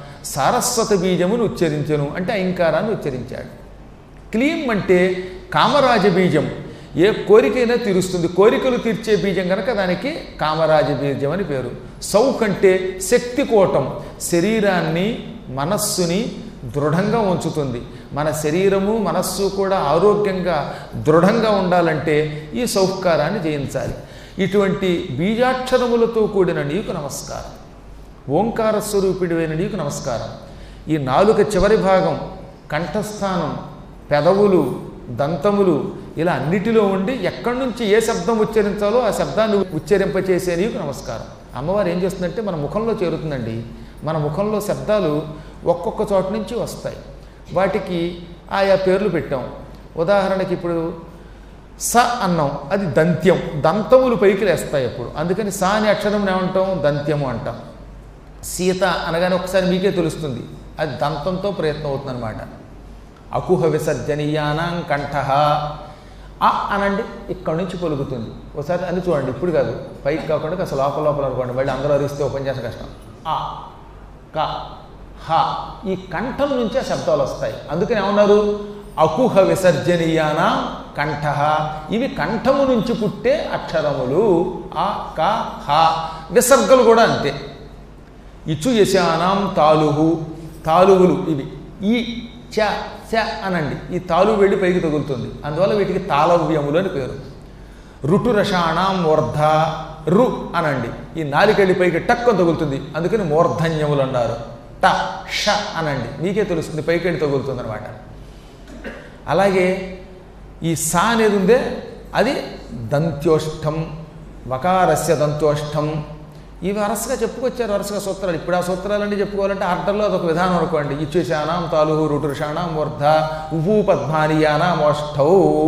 సారస్వత బీజమును ఉచ్చరించను అంటే ఐంకారాన్ని ఉచ్చరించాడు క్లీం అంటే కామరాజ బీజం ఏ కోరికైనా తీరుస్తుంది కోరికలు తీర్చే బీజం కనుక దానికి కామరాజ బీజం అని పేరు సౌక్ అంటే శక్తి కోటం శరీరాన్ని మనస్సుని దృఢంగా ఉంచుతుంది మన శరీరము మనస్సు కూడా ఆరోగ్యంగా దృఢంగా ఉండాలంటే ఈ సౌకారాన్ని జయించాలి ఇటువంటి బీజాక్షరములతో కూడిన నీకు నమస్కారం ఓంకార స్వరూపిడివైన నీకు నమస్కారం ఈ నాలుక చివరి భాగం కంఠస్థానం పెదవులు దంతములు ఇలా అన్నిటిలో ఉండి ఎక్కడి నుంచి ఏ శబ్దం ఉచ్చరించాలో ఆ శబ్దాన్ని ఉచ్చరింపచేసే నీకు నమస్కారం అమ్మవారు ఏం చేస్తుందంటే మన ముఖంలో చేరుతుందండి మన ముఖంలో శబ్దాలు ఒక్కొక్క చోట నుంచి వస్తాయి వాటికి ఆయా పేర్లు పెట్టాం ఉదాహరణకి ఇప్పుడు స అన్నం అది దంత్యం దంతములు పైకి లేస్తాయి అప్పుడు అందుకని స అనే అక్షరం ఏమంటాం దంత్యము అంటాం సీత అనగానే ఒకసారి మీకే తెలుస్తుంది అది దంతంతో ప్రయత్నం అవుతుందన్నమాట అకుహ విసర్జనీయానాం కంఠ అ అనండి ఇక్కడి నుంచి పలుకుతుంది ఒకసారి అని చూడండి ఇప్పుడు కాదు పైకి కాకుండా కాస్త లోపల లోపల అనుకోండి మళ్ళీ అందరూ అరిస్తే ఓపెన్ చేసిన కష్టం ఆ క హ ఈ కంఠం నుంచే శబ్దాలు వస్తాయి అందుకని ఏమన్నారు అకుహ విసర్జనీయాన కంఠ ఇవి కంఠము నుంచి పుట్టే అక్షరములు ఆ క హ విసర్గలు కూడా అంతే ఇచు యశానాం తాలుహు తాలువులు ఇవి ఈ చ చ అనండి ఈ తాలు వెళ్ళి పైకి తగులుతుంది అందువల్ల వీటికి తాళవ్యములు అని పేరు ఋటురషాణం మూర్ధ రు అనండి ఈ నాలికెళ్ళి పైకి టక్కని తగులుతుంది అందుకని మూర్ధన్యములు అన్నారు ట ష అనండి మీకే తెలుస్తుంది పైకి వెళ్ళి తగులుతుంది అనమాట అలాగే ఈ సా అనేది ఉందే అది దంత్యోష్టం వకారస్య దంత్యోష్టం ఇవి వరసగా చెప్పుకొచ్చారు వరుసగా సూత్రాలు ఇప్పుడు ఆ సూత్రాలన్నీ చెప్పుకోవాలంటే ఆర్డర్లో అదొక విధానం అనుకోండి ఇచ్చేశానాం తాలుహు రుటుషాణం మూర్ధ ఉపు పద్మానియానాం ఓష్టౌ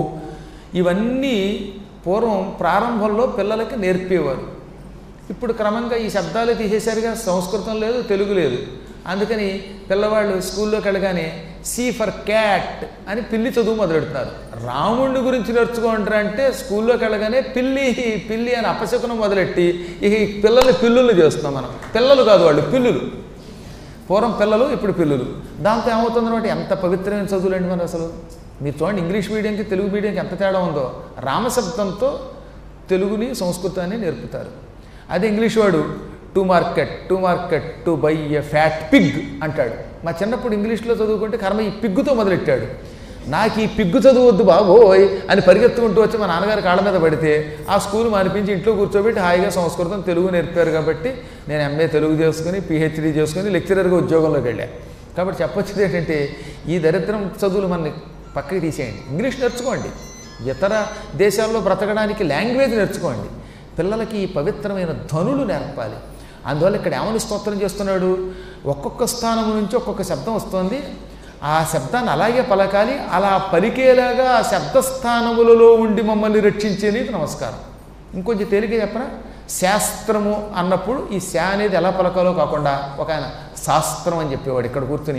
ఇవన్నీ పూర్వం ప్రారంభంలో పిల్లలకి నేర్పేవారు ఇప్పుడు క్రమంగా ఈ శబ్దాలు తీసేశారుగా సంస్కృతం లేదు తెలుగు లేదు అందుకని పిల్లవాళ్ళు స్కూల్లోకి వెళ్ళగానే సి ఫర్ క్యాట్ అని పిల్లి చదువు మొదలెడుతున్నారు రాముడిని గురించి నేర్చుకుంటారు అంటే స్కూల్లోకి వెళ్ళగానే పిల్లి పిల్లి అని అపశకునం మొదలెట్టి ఇక ఈ పిల్లల్ని పిల్లుల్ని చేస్తున్నాం మనం పిల్లలు కాదు వాళ్ళు పిల్లులు పూర్వం పిల్లలు ఇప్పుడు పిల్లులు దాంతో ఏమవుతుందన్నమాట ఎంత పవిత్రమైన చదువులండి మనం అసలు మీరు చూడండి ఇంగ్లీష్ మీడియంకి తెలుగు మీడియంకి ఎంత తేడా ఉందో రామశబ్దంతో తెలుగుని సంస్కృతాన్ని నేర్పుతారు అదే ఇంగ్లీష్ వాడు to market to market to buy a fat pig అంటాడు మా చిన్నప్పుడు ఇంగ్లీష్లో చదువుకుంటే కర్మ ఈ పిగ్గుతో మొదలెట్టాడు నాకు ఈ పిగ్గు చదువద్దు బాబోయ్ అని పరిగెత్తుకుంటూ వచ్చి మా నాన్నగారి కాళ్ళ మీద పడితే ఆ స్కూల్ మానిపించి ఇంట్లో కూర్చోబెట్టి హాయిగా సంస్కృతం తెలుగు నేర్పారు కాబట్టి నేను ఎంఏ తెలుగు చేసుకుని పిహెచ్డీ చేసుకుని లెక్చరర్గా ఉద్యోగంలోకి వెళ్ళాను కాబట్టి చెప్పొచ్చేది ఏంటంటే ఈ దరిద్రం చదువులు మనని పక్కకి తీసేయండి ఇంగ్లీష్ నేర్చుకోండి ఇతర దేశాల్లో బ్రతకడానికి లాంగ్వేజ్ నేర్చుకోండి పిల్లలకి ఈ పవిత్రమైన ధనులు నేర్పాలి అందువల్ల ఇక్కడ ఏమని స్తోత్రం చేస్తున్నాడు ఒక్కొక్క స్థానం నుంచి ఒక్కొక్క శబ్దం వస్తుంది ఆ శబ్దాన్ని అలాగే పలకాలి అలా పలికేలాగా ఆ శబ్దస్థానములలో ఉండి మమ్మల్ని రక్షించే నీకు నమస్కారం ఇంకొంచెం తేలిక చెప్పనా శాస్త్రము అన్నప్పుడు ఈ శా అనేది ఎలా పలకాలో కాకుండా ఒక ఆయన శాస్త్రం అని చెప్పేవాడు ఇక్కడ కూర్చుని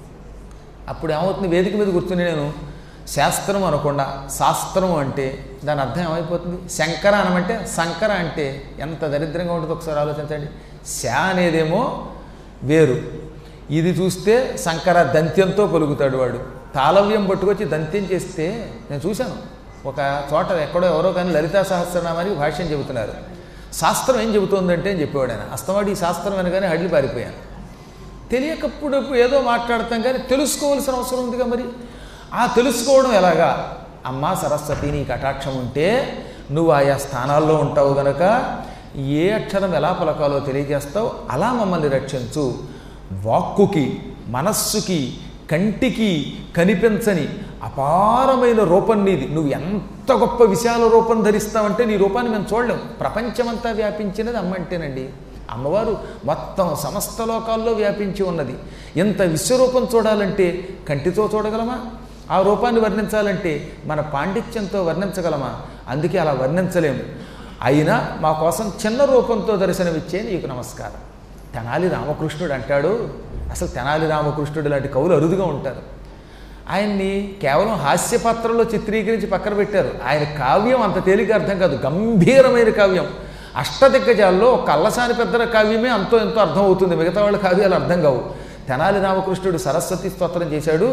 అప్పుడు ఏమవుతుంది వేదిక మీద కూర్చుని నేను శాస్త్రం అనకుండా శాస్త్రం అంటే దాని అర్థం ఏమైపోతుంది శంకర అనమంటే శంకర అంటే ఎంత దరిద్రంగా ఉంటుందో ఒకసారి ఆలోచించండి శా అనేదేమో వేరు ఇది చూస్తే శంకర దంత్యంతో పలుకుతాడు వాడు తాళవ్యం పట్టుకొచ్చి దంత్యం చేస్తే నేను చూశాను ఒక చోట ఎక్కడో ఎవరో కానీ లలితా సహస్రనామానికి భాష్యం చెబుతున్నారు శాస్త్రం ఏం చెబుతోందంటే అని చెప్పేవాడు ఆయన అస్తవాడు ఈ శాస్త్రం అనగానే హడ్లి పారిపోయాను తెలియకప్పుడు ఏదో మాట్లాడతాం కానీ తెలుసుకోవాల్సిన అవసరం ఉందిగా మరి ఆ తెలుసుకోవడం ఎలాగా అమ్మా సరస్వతి నీ కటాక్షం ఉంటే నువ్వు ఆయా స్థానాల్లో ఉంటావు గనక ఏ అక్షరం ఎలా పలకాలో తెలియజేస్తావు అలా మమ్మల్ని రక్షించు వాక్కుకి మనస్సుకి కంటికి కనిపించని అపారమైన రూపం నీది నువ్వు ఎంత గొప్ప విశాల రూపం ధరిస్తావంటే నీ రూపాన్ని మేము చూడలేం ప్రపంచమంతా వ్యాపించినది అమ్మ అంటేనండి అమ్మవారు మొత్తం సమస్త లోకాల్లో వ్యాపించి ఉన్నది ఎంత విశ్వరూపం చూడాలంటే కంటితో చూడగలమా ఆ రూపాన్ని వర్ణించాలంటే మన పాండిత్యంతో వర్ణించగలమా అందుకే అలా వర్ణించలేము అయినా మా కోసం చిన్న రూపంతో దర్శనమిచ్చే నీకు నమస్కారం తెనాలి రామకృష్ణుడు అంటాడు అసలు తెనాలి రామకృష్ణుడు లాంటి కవులు అరుదుగా ఉంటారు ఆయన్ని కేవలం హాస్య పాత్రలో చిత్రీకరించి పక్కన పెట్టారు ఆయన కావ్యం అంత తేలిక అర్థం కాదు గంభీరమైన కావ్యం అష్టదిగ్గజాల్లో ఒక అల్లసాని పెద్దల కావ్యమే అంతో ఎంతో అర్థం అవుతుంది మిగతా వాళ్ళ కావ్యాలు అర్థం కావు తెనాలి రామకృష్ణుడు సరస్వతి స్తోత్రం చేశాడు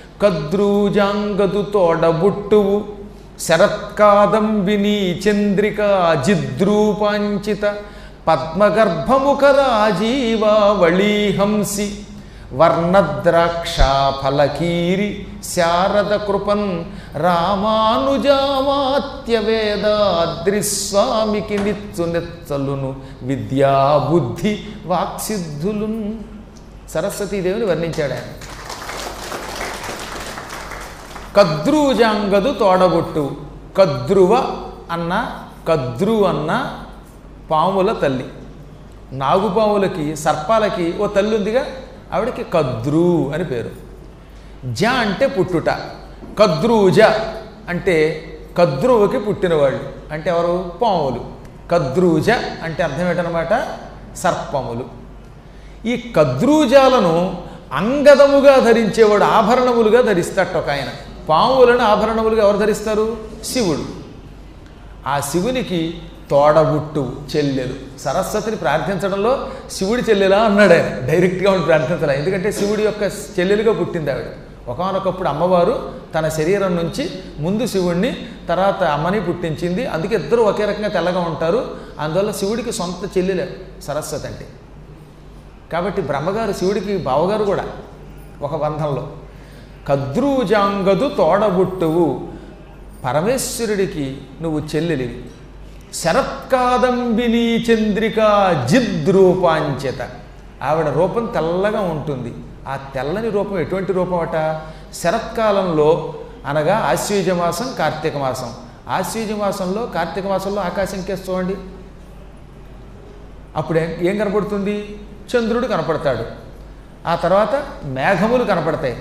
కద్రూజాంగదు తోడబుట్టువు శరత్కాదంబిని చంద్రిక జిద్రూపాంచిత పద్మగర్భముఖ రాజీవావళీహంసి వర్ణద్రాక్ష ఫలకీరి శారద కృపన్ రామానుజామాత్య వేదాద్రిస్వామికి నిచ్చు నెచ్చలును విద్యా బుద్ధి వాక్సిద్ధులున్ సరస్వతీదేవిని వర్ణించాడు ఆయన కద్రూజాంగదు తోడబొట్టు కద్రువ అన్న కద్రు అన్న పాముల తల్లి నాగుపాములకి సర్పాలకి ఓ తల్లి ఉందిగా ఆవిడకి కద్రు అని పేరు జ అంటే పుట్టుట కద్రూజ అంటే కద్రువుకి పుట్టినవాళ్ళు అంటే ఎవరు పాములు కద్రూజ అంటే అర్థం ఏంటనమాట సర్పములు ఈ కద్రూజాలను అంగదముగా ధరించేవాడు ఆభరణములుగా ధరిస్తాడు ఒక ఆయన పాములను ఆభరణములుగా ఎవరు ధరిస్తారు శివుడు ఆ శివునికి తోడబుట్టు చెల్లెలు సరస్వతిని ప్రార్థించడంలో శివుడి చెల్లెలా అన్నాడు ఆయన డైరెక్ట్గా ఉండి ప్రార్థించలే ఎందుకంటే శివుడి యొక్క చెల్లెలుగా పుట్టింది ఆవిడ ఒకనొకప్పుడు అమ్మవారు తన శరీరం నుంచి ముందు శివుణ్ణి తర్వాత అమ్మని పుట్టించింది అందుకే ఇద్దరు ఒకే రకంగా తెల్లగా ఉంటారు అందువల్ల శివుడికి సొంత చెల్లెలే సరస్వతి అంటే కాబట్టి బ్రహ్మగారు శివుడికి బావగారు కూడా ఒక బంధంలో కద్రూజాంగదు తోడబుట్టువు పరమేశ్వరుడికి నువ్వు చెల్లెలివి శరత్కాదంబిని చంద్రిక జిద్రూపాంచిత ఆవిడ రూపం తెల్లగా ఉంటుంది ఆ తెల్లని రూపం ఎటువంటి రూపం అట శరత్కాలంలో అనగా ఆశ్వీజ మాసం కార్తీక మాసం ఆశ్వీజ మాసంలో కార్తీక మాసంలో ఆకాశం కేసి చూడండి అప్పుడు ఏం- ఏం కనపడుతుంది చంద్రుడు కనపడతాడు ఆ తర్వాత మేఘములు కనపడతాయి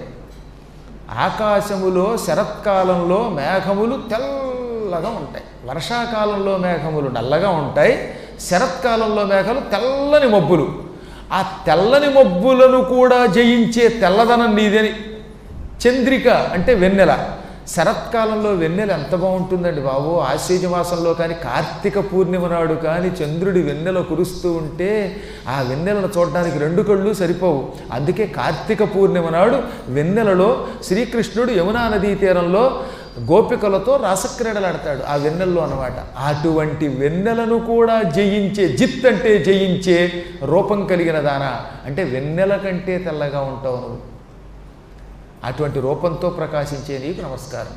ఆకాశములో శరత్కాలంలో మేఘములు తెల్లగా ఉంటాయి వర్షాకాలంలో మేఘములు నల్లగా ఉంటాయి శరత్కాలంలో మేఘాలు తెల్లని మబ్బులు ఆ తెల్లని మబ్బులను కూడా జయించే తెల్లదనం నీదని చంద్రిక అంటే వెన్నెల శరత్కాలంలో వెన్నెల ఎంత బాగుంటుందండి బాబు ఆశ్వీజ మాసంలో కానీ కార్తీక పూర్ణిమ నాడు కానీ చంద్రుడి వెన్నెల కురుస్తూ ఉంటే ఆ వెన్నెలను చూడడానికి రెండు కళ్ళు సరిపోవు అందుకే కార్తీక పూర్ణిమ నాడు వెన్నెలలో శ్రీకృష్ణుడు యమునా నదీ తీరంలో గోపికలతో రాసక్రీడలాడతాడు ఆ వెన్నెల్లో అనమాట అటువంటి వెన్నెలను కూడా జయించే జిత్ అంటే జయించే రూపం కలిగిన దాన అంటే వెన్నెల కంటే తెల్లగా ఉంటావు నువ్వు అటువంటి రూపంతో ప్రకాశించే నీకు నమస్కారం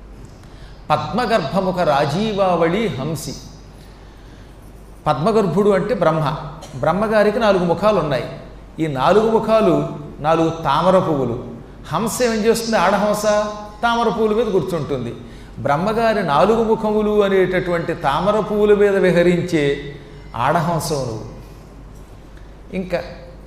పద్మగర్భముఖ రాజీవావళి హంసి పద్మగర్భుడు అంటే బ్రహ్మ బ్రహ్మగారికి నాలుగు ముఖాలు ఉన్నాయి ఈ నాలుగు ముఖాలు నాలుగు తామర పువ్వులు హంస ఏం చేస్తుంది ఆడహంస తామర పువ్వుల మీద కూర్చుంటుంది బ్రహ్మగారి నాలుగు ముఖములు అనేటటువంటి తామర పువ్వుల మీద విహరించే ఆడహంసం నువ్వు ఇంకా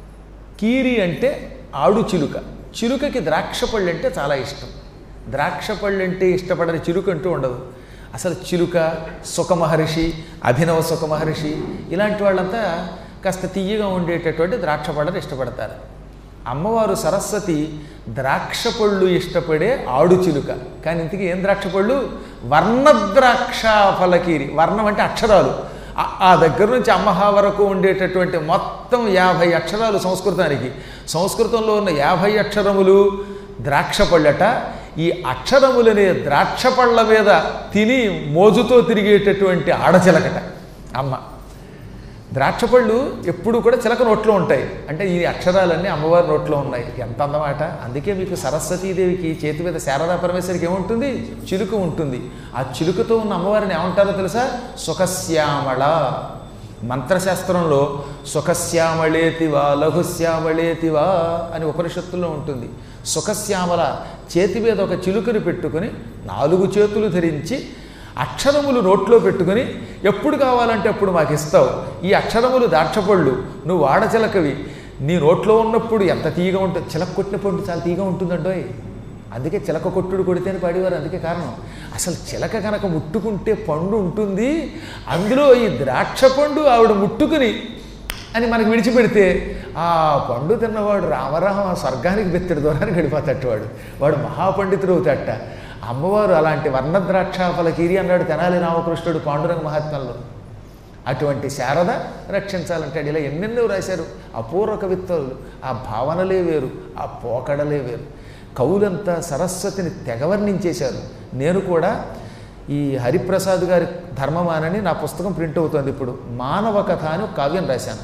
కీరి అంటే ఆడు చిలుక చిలుకకి ద్రాక్ష పళ్ళు అంటే చాలా ఇష్టం ద్రాక్ష పళ్ళు అంటే ఇష్టపడని చిలుక అంటూ ఉండదు అసలు చిలుక సుఖమహర్షి అభినవ సుఖమహర్షి ఇలాంటి వాళ్ళంతా కాస్త తీయగా ఉండేటటువంటి ద్రాక్ష పళ్ళని ఇష్టపడతారు అమ్మవారు సరస్వతి ద్రాక్ష పళ్ళు ఇష్టపడే ఆడు చిలుక కానీ ఇంతకీ ఏం ద్రాక్ష పళ్ళు వర్ణద్రాక్ష ఫలకీరి వర్ణం అంటే అక్షరాలు ఆ- ఆ దగ్గర నుంచి అమ్మహ వరకు ఉండేటటువంటి మొత్తం యాభై అక్షరాలు సంస్కృతానికి సంస్కృతంలో ఉన్న యాభై అక్షరములు ద్రాక్ష పళ్ళట ఈ అక్షరములనే ద్రాక్ష పళ్ళ మీద తిని మోజుతో తిరిగేటటువంటి ఆడచిలకట అమ్మ ద్రాక్ష పళ్ళు ఎప్పుడు కూడా చిలక నోట్లో ఉంటాయి అంటే ఈ అక్షరాలన్నీ అమ్మవారి నోట్లో ఉన్నాయి ఎంత అందమాట అందుకే మీకు సరస్వతీదేవికి చేతి మీద శారదా పరమేశ్వరికి ఏముంటుంది చిలుక ఉంటుంది ఆ చిలుకతో ఉన్న అమ్మవారిని ఏమంటారో తెలుసా సుఖశ్యామళ మంత్రశాస్త్రంలో సుఖశ్యామళేతివా లఘుశ్యామళేతివా అని ఉపనిషత్తుల్లో ఉంటుంది సుఖశ్యామల చేతి మీద ఒక చిలుకని పెట్టుకుని నాలుగు చేతులు ధరించి అక్షరములు నోట్లో పెట్టుకుని ఎప్పుడు కావాలంటే అప్పుడు మాకు ఇస్తావు ఈ అక్షరములు దాక్షపళ్ళు నువ్వు ఆడచిలకవి నీ నోట్లో ఉన్నప్పుడు ఎంత తీయగా ఉంటుంది చిలక కొట్టిన పండు చాలా తీయగా ఉంటుందండోయ్ అందుకే చిలక కొట్టుడు కొడితేనే పాడేవారు అందుకే కారణం అసలు చిలక కనుక ముట్టుకుంటే పండు ఉంటుంది అందులో ఈ ద్రాక్ష పండు ఆవిడ ముట్టుకుని అని మనకి విడిచిపెడితే ఆ పండు తిన్నవాడు రామరామ స్వర్గానికి బెత్తడి దూరానికి గడిపోతాడు వాడు వాడు మహాపండితుడు అవుతాట అమ్మవారు అలాంటి వర్ణద్రాక్ష ఫలకీరి అన్నాడు తెనాలి రామకృష్ణుడు పాండురంగ మహాత్మ్యంలో అటువంటి శారద రక్షించాలంటే ఇలా ఎన్నెన్నో రాశారు అపూర్వ కవిత్వాలు ఆ భావనలే వేరు ఆ పోకడలే వేరు కవులంతా సరస్వతిని తెగవర్ణించేశారు నేను కూడా ఈ హరిప్రసాద్ గారి ధర్మమానని నా పుస్తకం ప్రింట్ అవుతుంది ఇప్పుడు మానవ కథ అని ఒక కావ్యం రాశాను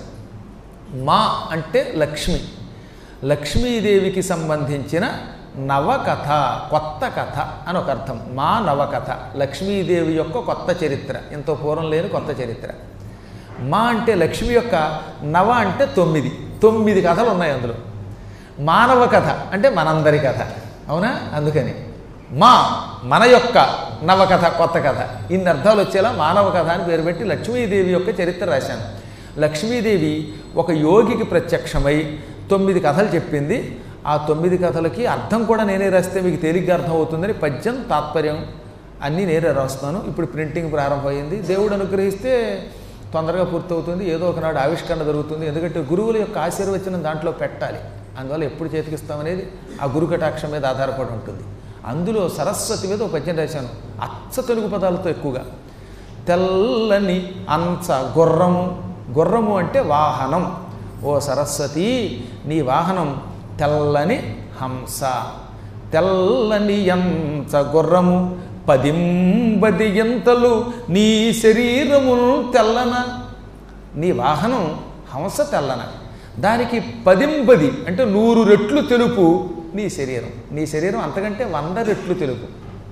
మా అంటే లక్ష్మి లక్ష్మీదేవికి సంబంధించిన నవకథ కొత్త కథ అని ఒక అర్థం మా నవకథ లక్ష్మీదేవి యొక్క కొత్త చరిత్ర ఎంతో పూర్వం లేని కొత్త చరిత్ర మా అంటే లక్ష్మి యొక్క నవ అంటే తొమ్మిది తొమ్మిది కథలు ఉన్నాయి అందులో మానవ కథ అంటే మనందరి కథ అవునా అందుకని మా మన యొక్క నవకథ కొత్త కథ ఇన్ని అర్థాలు వచ్చేలా మానవ కథ అని పేరు పెట్టి లక్ష్మీదేవి యొక్క చరిత్ర రాశాను లక్ష్మీదేవి ఒక యోగికి ప్రత్యక్షమై తొమ్మిది కథలు చెప్పింది ఆ తొమ్మిది కథలకి అర్థం కూడా నేనే రాస్తే మీకు తేలిగ్గా అర్థం అవుతుందని పద్యం తాత్పర్యం అన్నీ నేనే రాస్తున్నాను ఇప్పుడు ప్రింటింగ్ ప్రారంభమైంది దేవుడు అనుగ్రహిస్తే తొందరగా పూర్తవుతుంది ఏదో ఒకనాడు ఆవిష్కరణ జరుగుతుంది ఎందుకంటే గురువుల యొక్క ఆశీర్వచనం దాంట్లో పెట్టాలి అందువల్ల ఎప్పుడు చేతికిస్తామనేది ఆ గురు కటాక్షం మీద ఆధారపడి ఉంటుంది అందులో సరస్వతి మీద ఒక పద్యం రాశాను అచ్చ తెలుగు పదాలతో ఎక్కువగా తెల్లని అంచ గుర్రము గుర్రము అంటే వాహనం ఓ సరస్వతి నీ వాహనం తెల్లని హంస తెల్లని ఎంచ గుర్రము పదింబది ఎంతలు నీ శరీరమును తెల్లన నీ వాహనం హంస తెల్లన దానికి పదింబది అంటే నూరు రెట్లు తెలుపు నీ శరీరం నీ శరీరం అంతకంటే వంద రెట్లు తెలుపు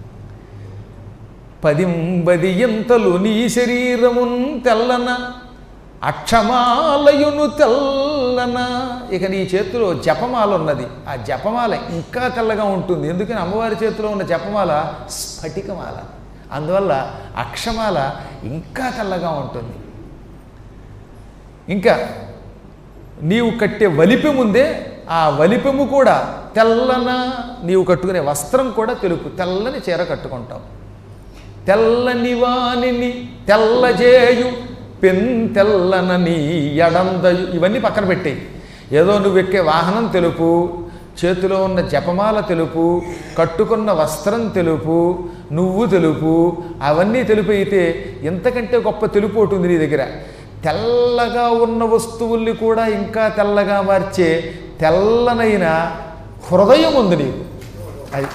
పదింబది ఎంతలు నీ శరీరమున్ తెల్లన అక్షమాలయును తెల్లన ఇక నీ చేతిలో జపమాల ఉన్నది ఆ జపమాల ఇంకా తెల్లగా ఉంటుంది ఎందుకని అమ్మవారి చేతిలో ఉన్న జపమాల స్ఫటికమాల అందువల్ల అక్షమాల ఇంకా తెల్లగా ఉంటుంది ఇంకా నీవు కట్టే వలిపెముందే ఆ వలిపెము కూడా తెల్లన నీవు కట్టుకునే వస్త్రం కూడా తెలుపు తెల్లని చీర కట్టుకుంటావు తెల్లని వానిని తెల్లజేయు పెన్ తెల్లన నీ ఎడందయు ఇవన్నీ పక్కన పెట్టేయి ఏదో నువ్వు ఎక్కే వాహనం తెలుపు చేతిలో ఉన్న జపమాల తెలుపు కట్టుకున్న వస్త్రం తెలుపు నువ్వు తెలుపు అవన్నీ తెలుపు అయితే ఇంతకంటే గొప్ప తెలుపు ఒకటి ఉంది నీ దగ్గర తెల్లగా ఉన్న వస్తువుల్ని కూడా ఇంకా తెల్లగా మార్చే తెల్లనైన హృదయం ఉంది నీకు అది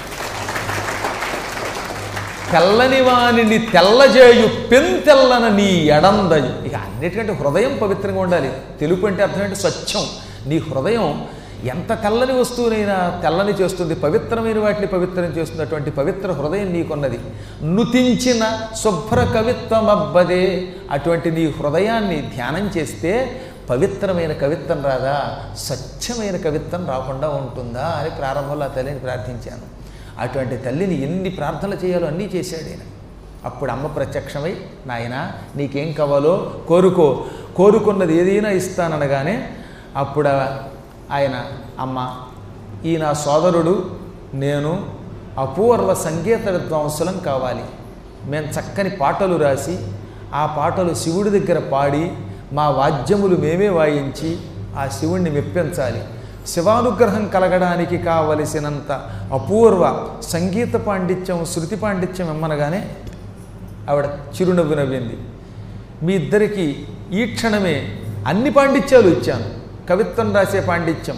తెల్లని వానిని తెల్లజేయు పెంతెల్లన నీ ఎడందయు ఇక అన్నిటికంటే హృదయం పవిత్రంగా ఉండాలి తెలుపు అంటే అర్థం ఏంటి స్వచ్ఛం నీ హృదయం ఎంత తెల్లని వస్తువునైనా తెల్లని చేస్తుంది పవిత్రమైన వాటిని పవిత్రం చేస్తుంది అటువంటి పవిత్ర హృదయం నీకున్నది నుతించిన శుభ్ర కవిత్వమబ్బదే అటువంటి నీ హృదయాన్ని ధ్యానం చేస్తే పవిత్రమైన కవిత్వం రాదా స్వచ్ఛమైన కవిత్వం రాకుండా ఉంటుందా అని ప్రారంభంలో ఆ తల్లిని ప్రార్థించాను అటువంటి తల్లిని ఎన్ని ప్రార్థనలు చేయాలో అన్నీ చేశాడు ఆయన అప్పుడు అమ్మ ప్రత్యక్షమై నాయన నీకేం కావాలో కోరుకో కోరుకున్నది ఏదైనా ఇస్తాననగానే అప్పుడు ఆయన అమ్మ ఈ నా సోదరుడు నేను అపూర్వ సంగీత విద్వాంసులం కావాలి మేము చక్కని పాటలు రాసి ఆ పాటలు శివుడి దగ్గర పాడి మా వాద్యములు మేమే వాయించి ఆ శివుణ్ణి మెప్పించాలి శివానుగ్రహం కలగడానికి కావలసినంత అపూర్వ సంగీత పాండిత్యం శృతి పాండిత్యం ఇమ్మనగానే ఆవిడ చిరునవ్వు నవ్వింది మీ ఇద్దరికి ఈ క్షణమే అన్ని పాండిత్యాలు ఇచ్చాను కవిత్వం రాసే పాండిత్యం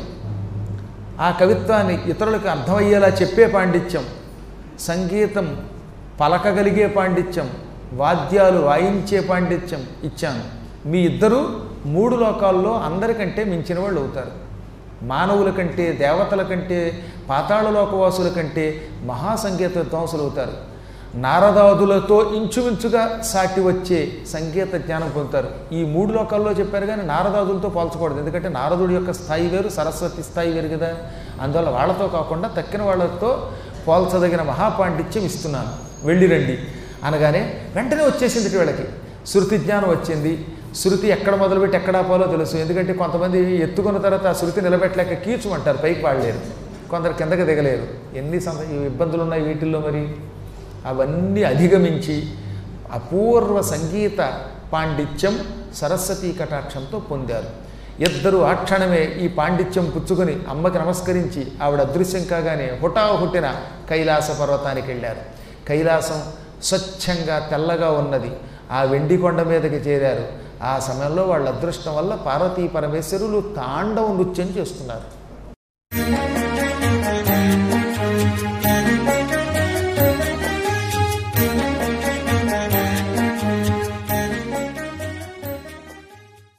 ఆ కవిత్వాన్ని ఇతరులకు అర్థమయ్యేలా చెప్పే పాండిత్యం సంగీతం పలకగలిగే పాండిత్యం వాద్యాలు వాయించే పాండిత్యం ఇచ్చాను మీ ఇద్దరూ మూడు లోకాల్లో అందరికంటే మించిన వాళ్ళు అవుతారు మానవుల కంటే దేవతల కంటే పాతాళలోకవాసుల కంటే మహాసంగీత విద్వాంసులు అవుతారు నారదాదులతో ఇంచుమించుగా సాటి వచ్చే సంగీత జ్ఞానం పొందుతారు ఈ మూడు లోకాల్లో చెప్పారు కానీ నారదాదులతో పోల్చకూడదు ఎందుకంటే నారదుడి యొక్క స్థాయి వేరు సరస్వతి స్థాయి వేరు కదా అందువల్ల వాళ్ళతో కాకుండా తక్కిన వాళ్ళతో పోల్చదగిన మహాపాండిత్యం ఇస్తున్నాను వెళ్ళి రండి అనగానే వెంటనే వచ్చేసింది వీళ్ళకి శృతి జ్ఞానం వచ్చింది శృతి ఎక్కడ మొదలుపెట్టి ఎక్కడ ఆపాలో తెలుసు ఎందుకంటే కొంతమంది ఎత్తుకున్న తర్వాత ఆ శృతి నిలబెట్టలేక కీచుమంటారు పైకి పాడలేరు కొందరు కిందకి దిగలేరు ఎన్ని సంద ఇబ్బందులు ఉన్నాయి వీటిల్లో మరి అవన్నీ అధిగమించి అపూర్వ సంగీత పాండిత్యం సరస్వతీ కటాక్షంతో పొందారు ఇద్దరు ఆ క్షణమే ఈ పాండిత్యం పుచ్చుకొని అమ్మకి నమస్కరించి ఆవిడ అదృశ్యం కాగానే హుటాహుట్టిన కైలాస పర్వతానికి వెళ్ళారు కైలాసం స్వచ్ఛంగా తెల్లగా ఉన్నది ఆ వెండి కొండ మీదకి చేరారు ఆ సమయంలో వాళ్ళ అదృష్టం వల్ల పార్వతీ పరమేశ్వరులు తాండవ నృత్యం చేస్తున్నారు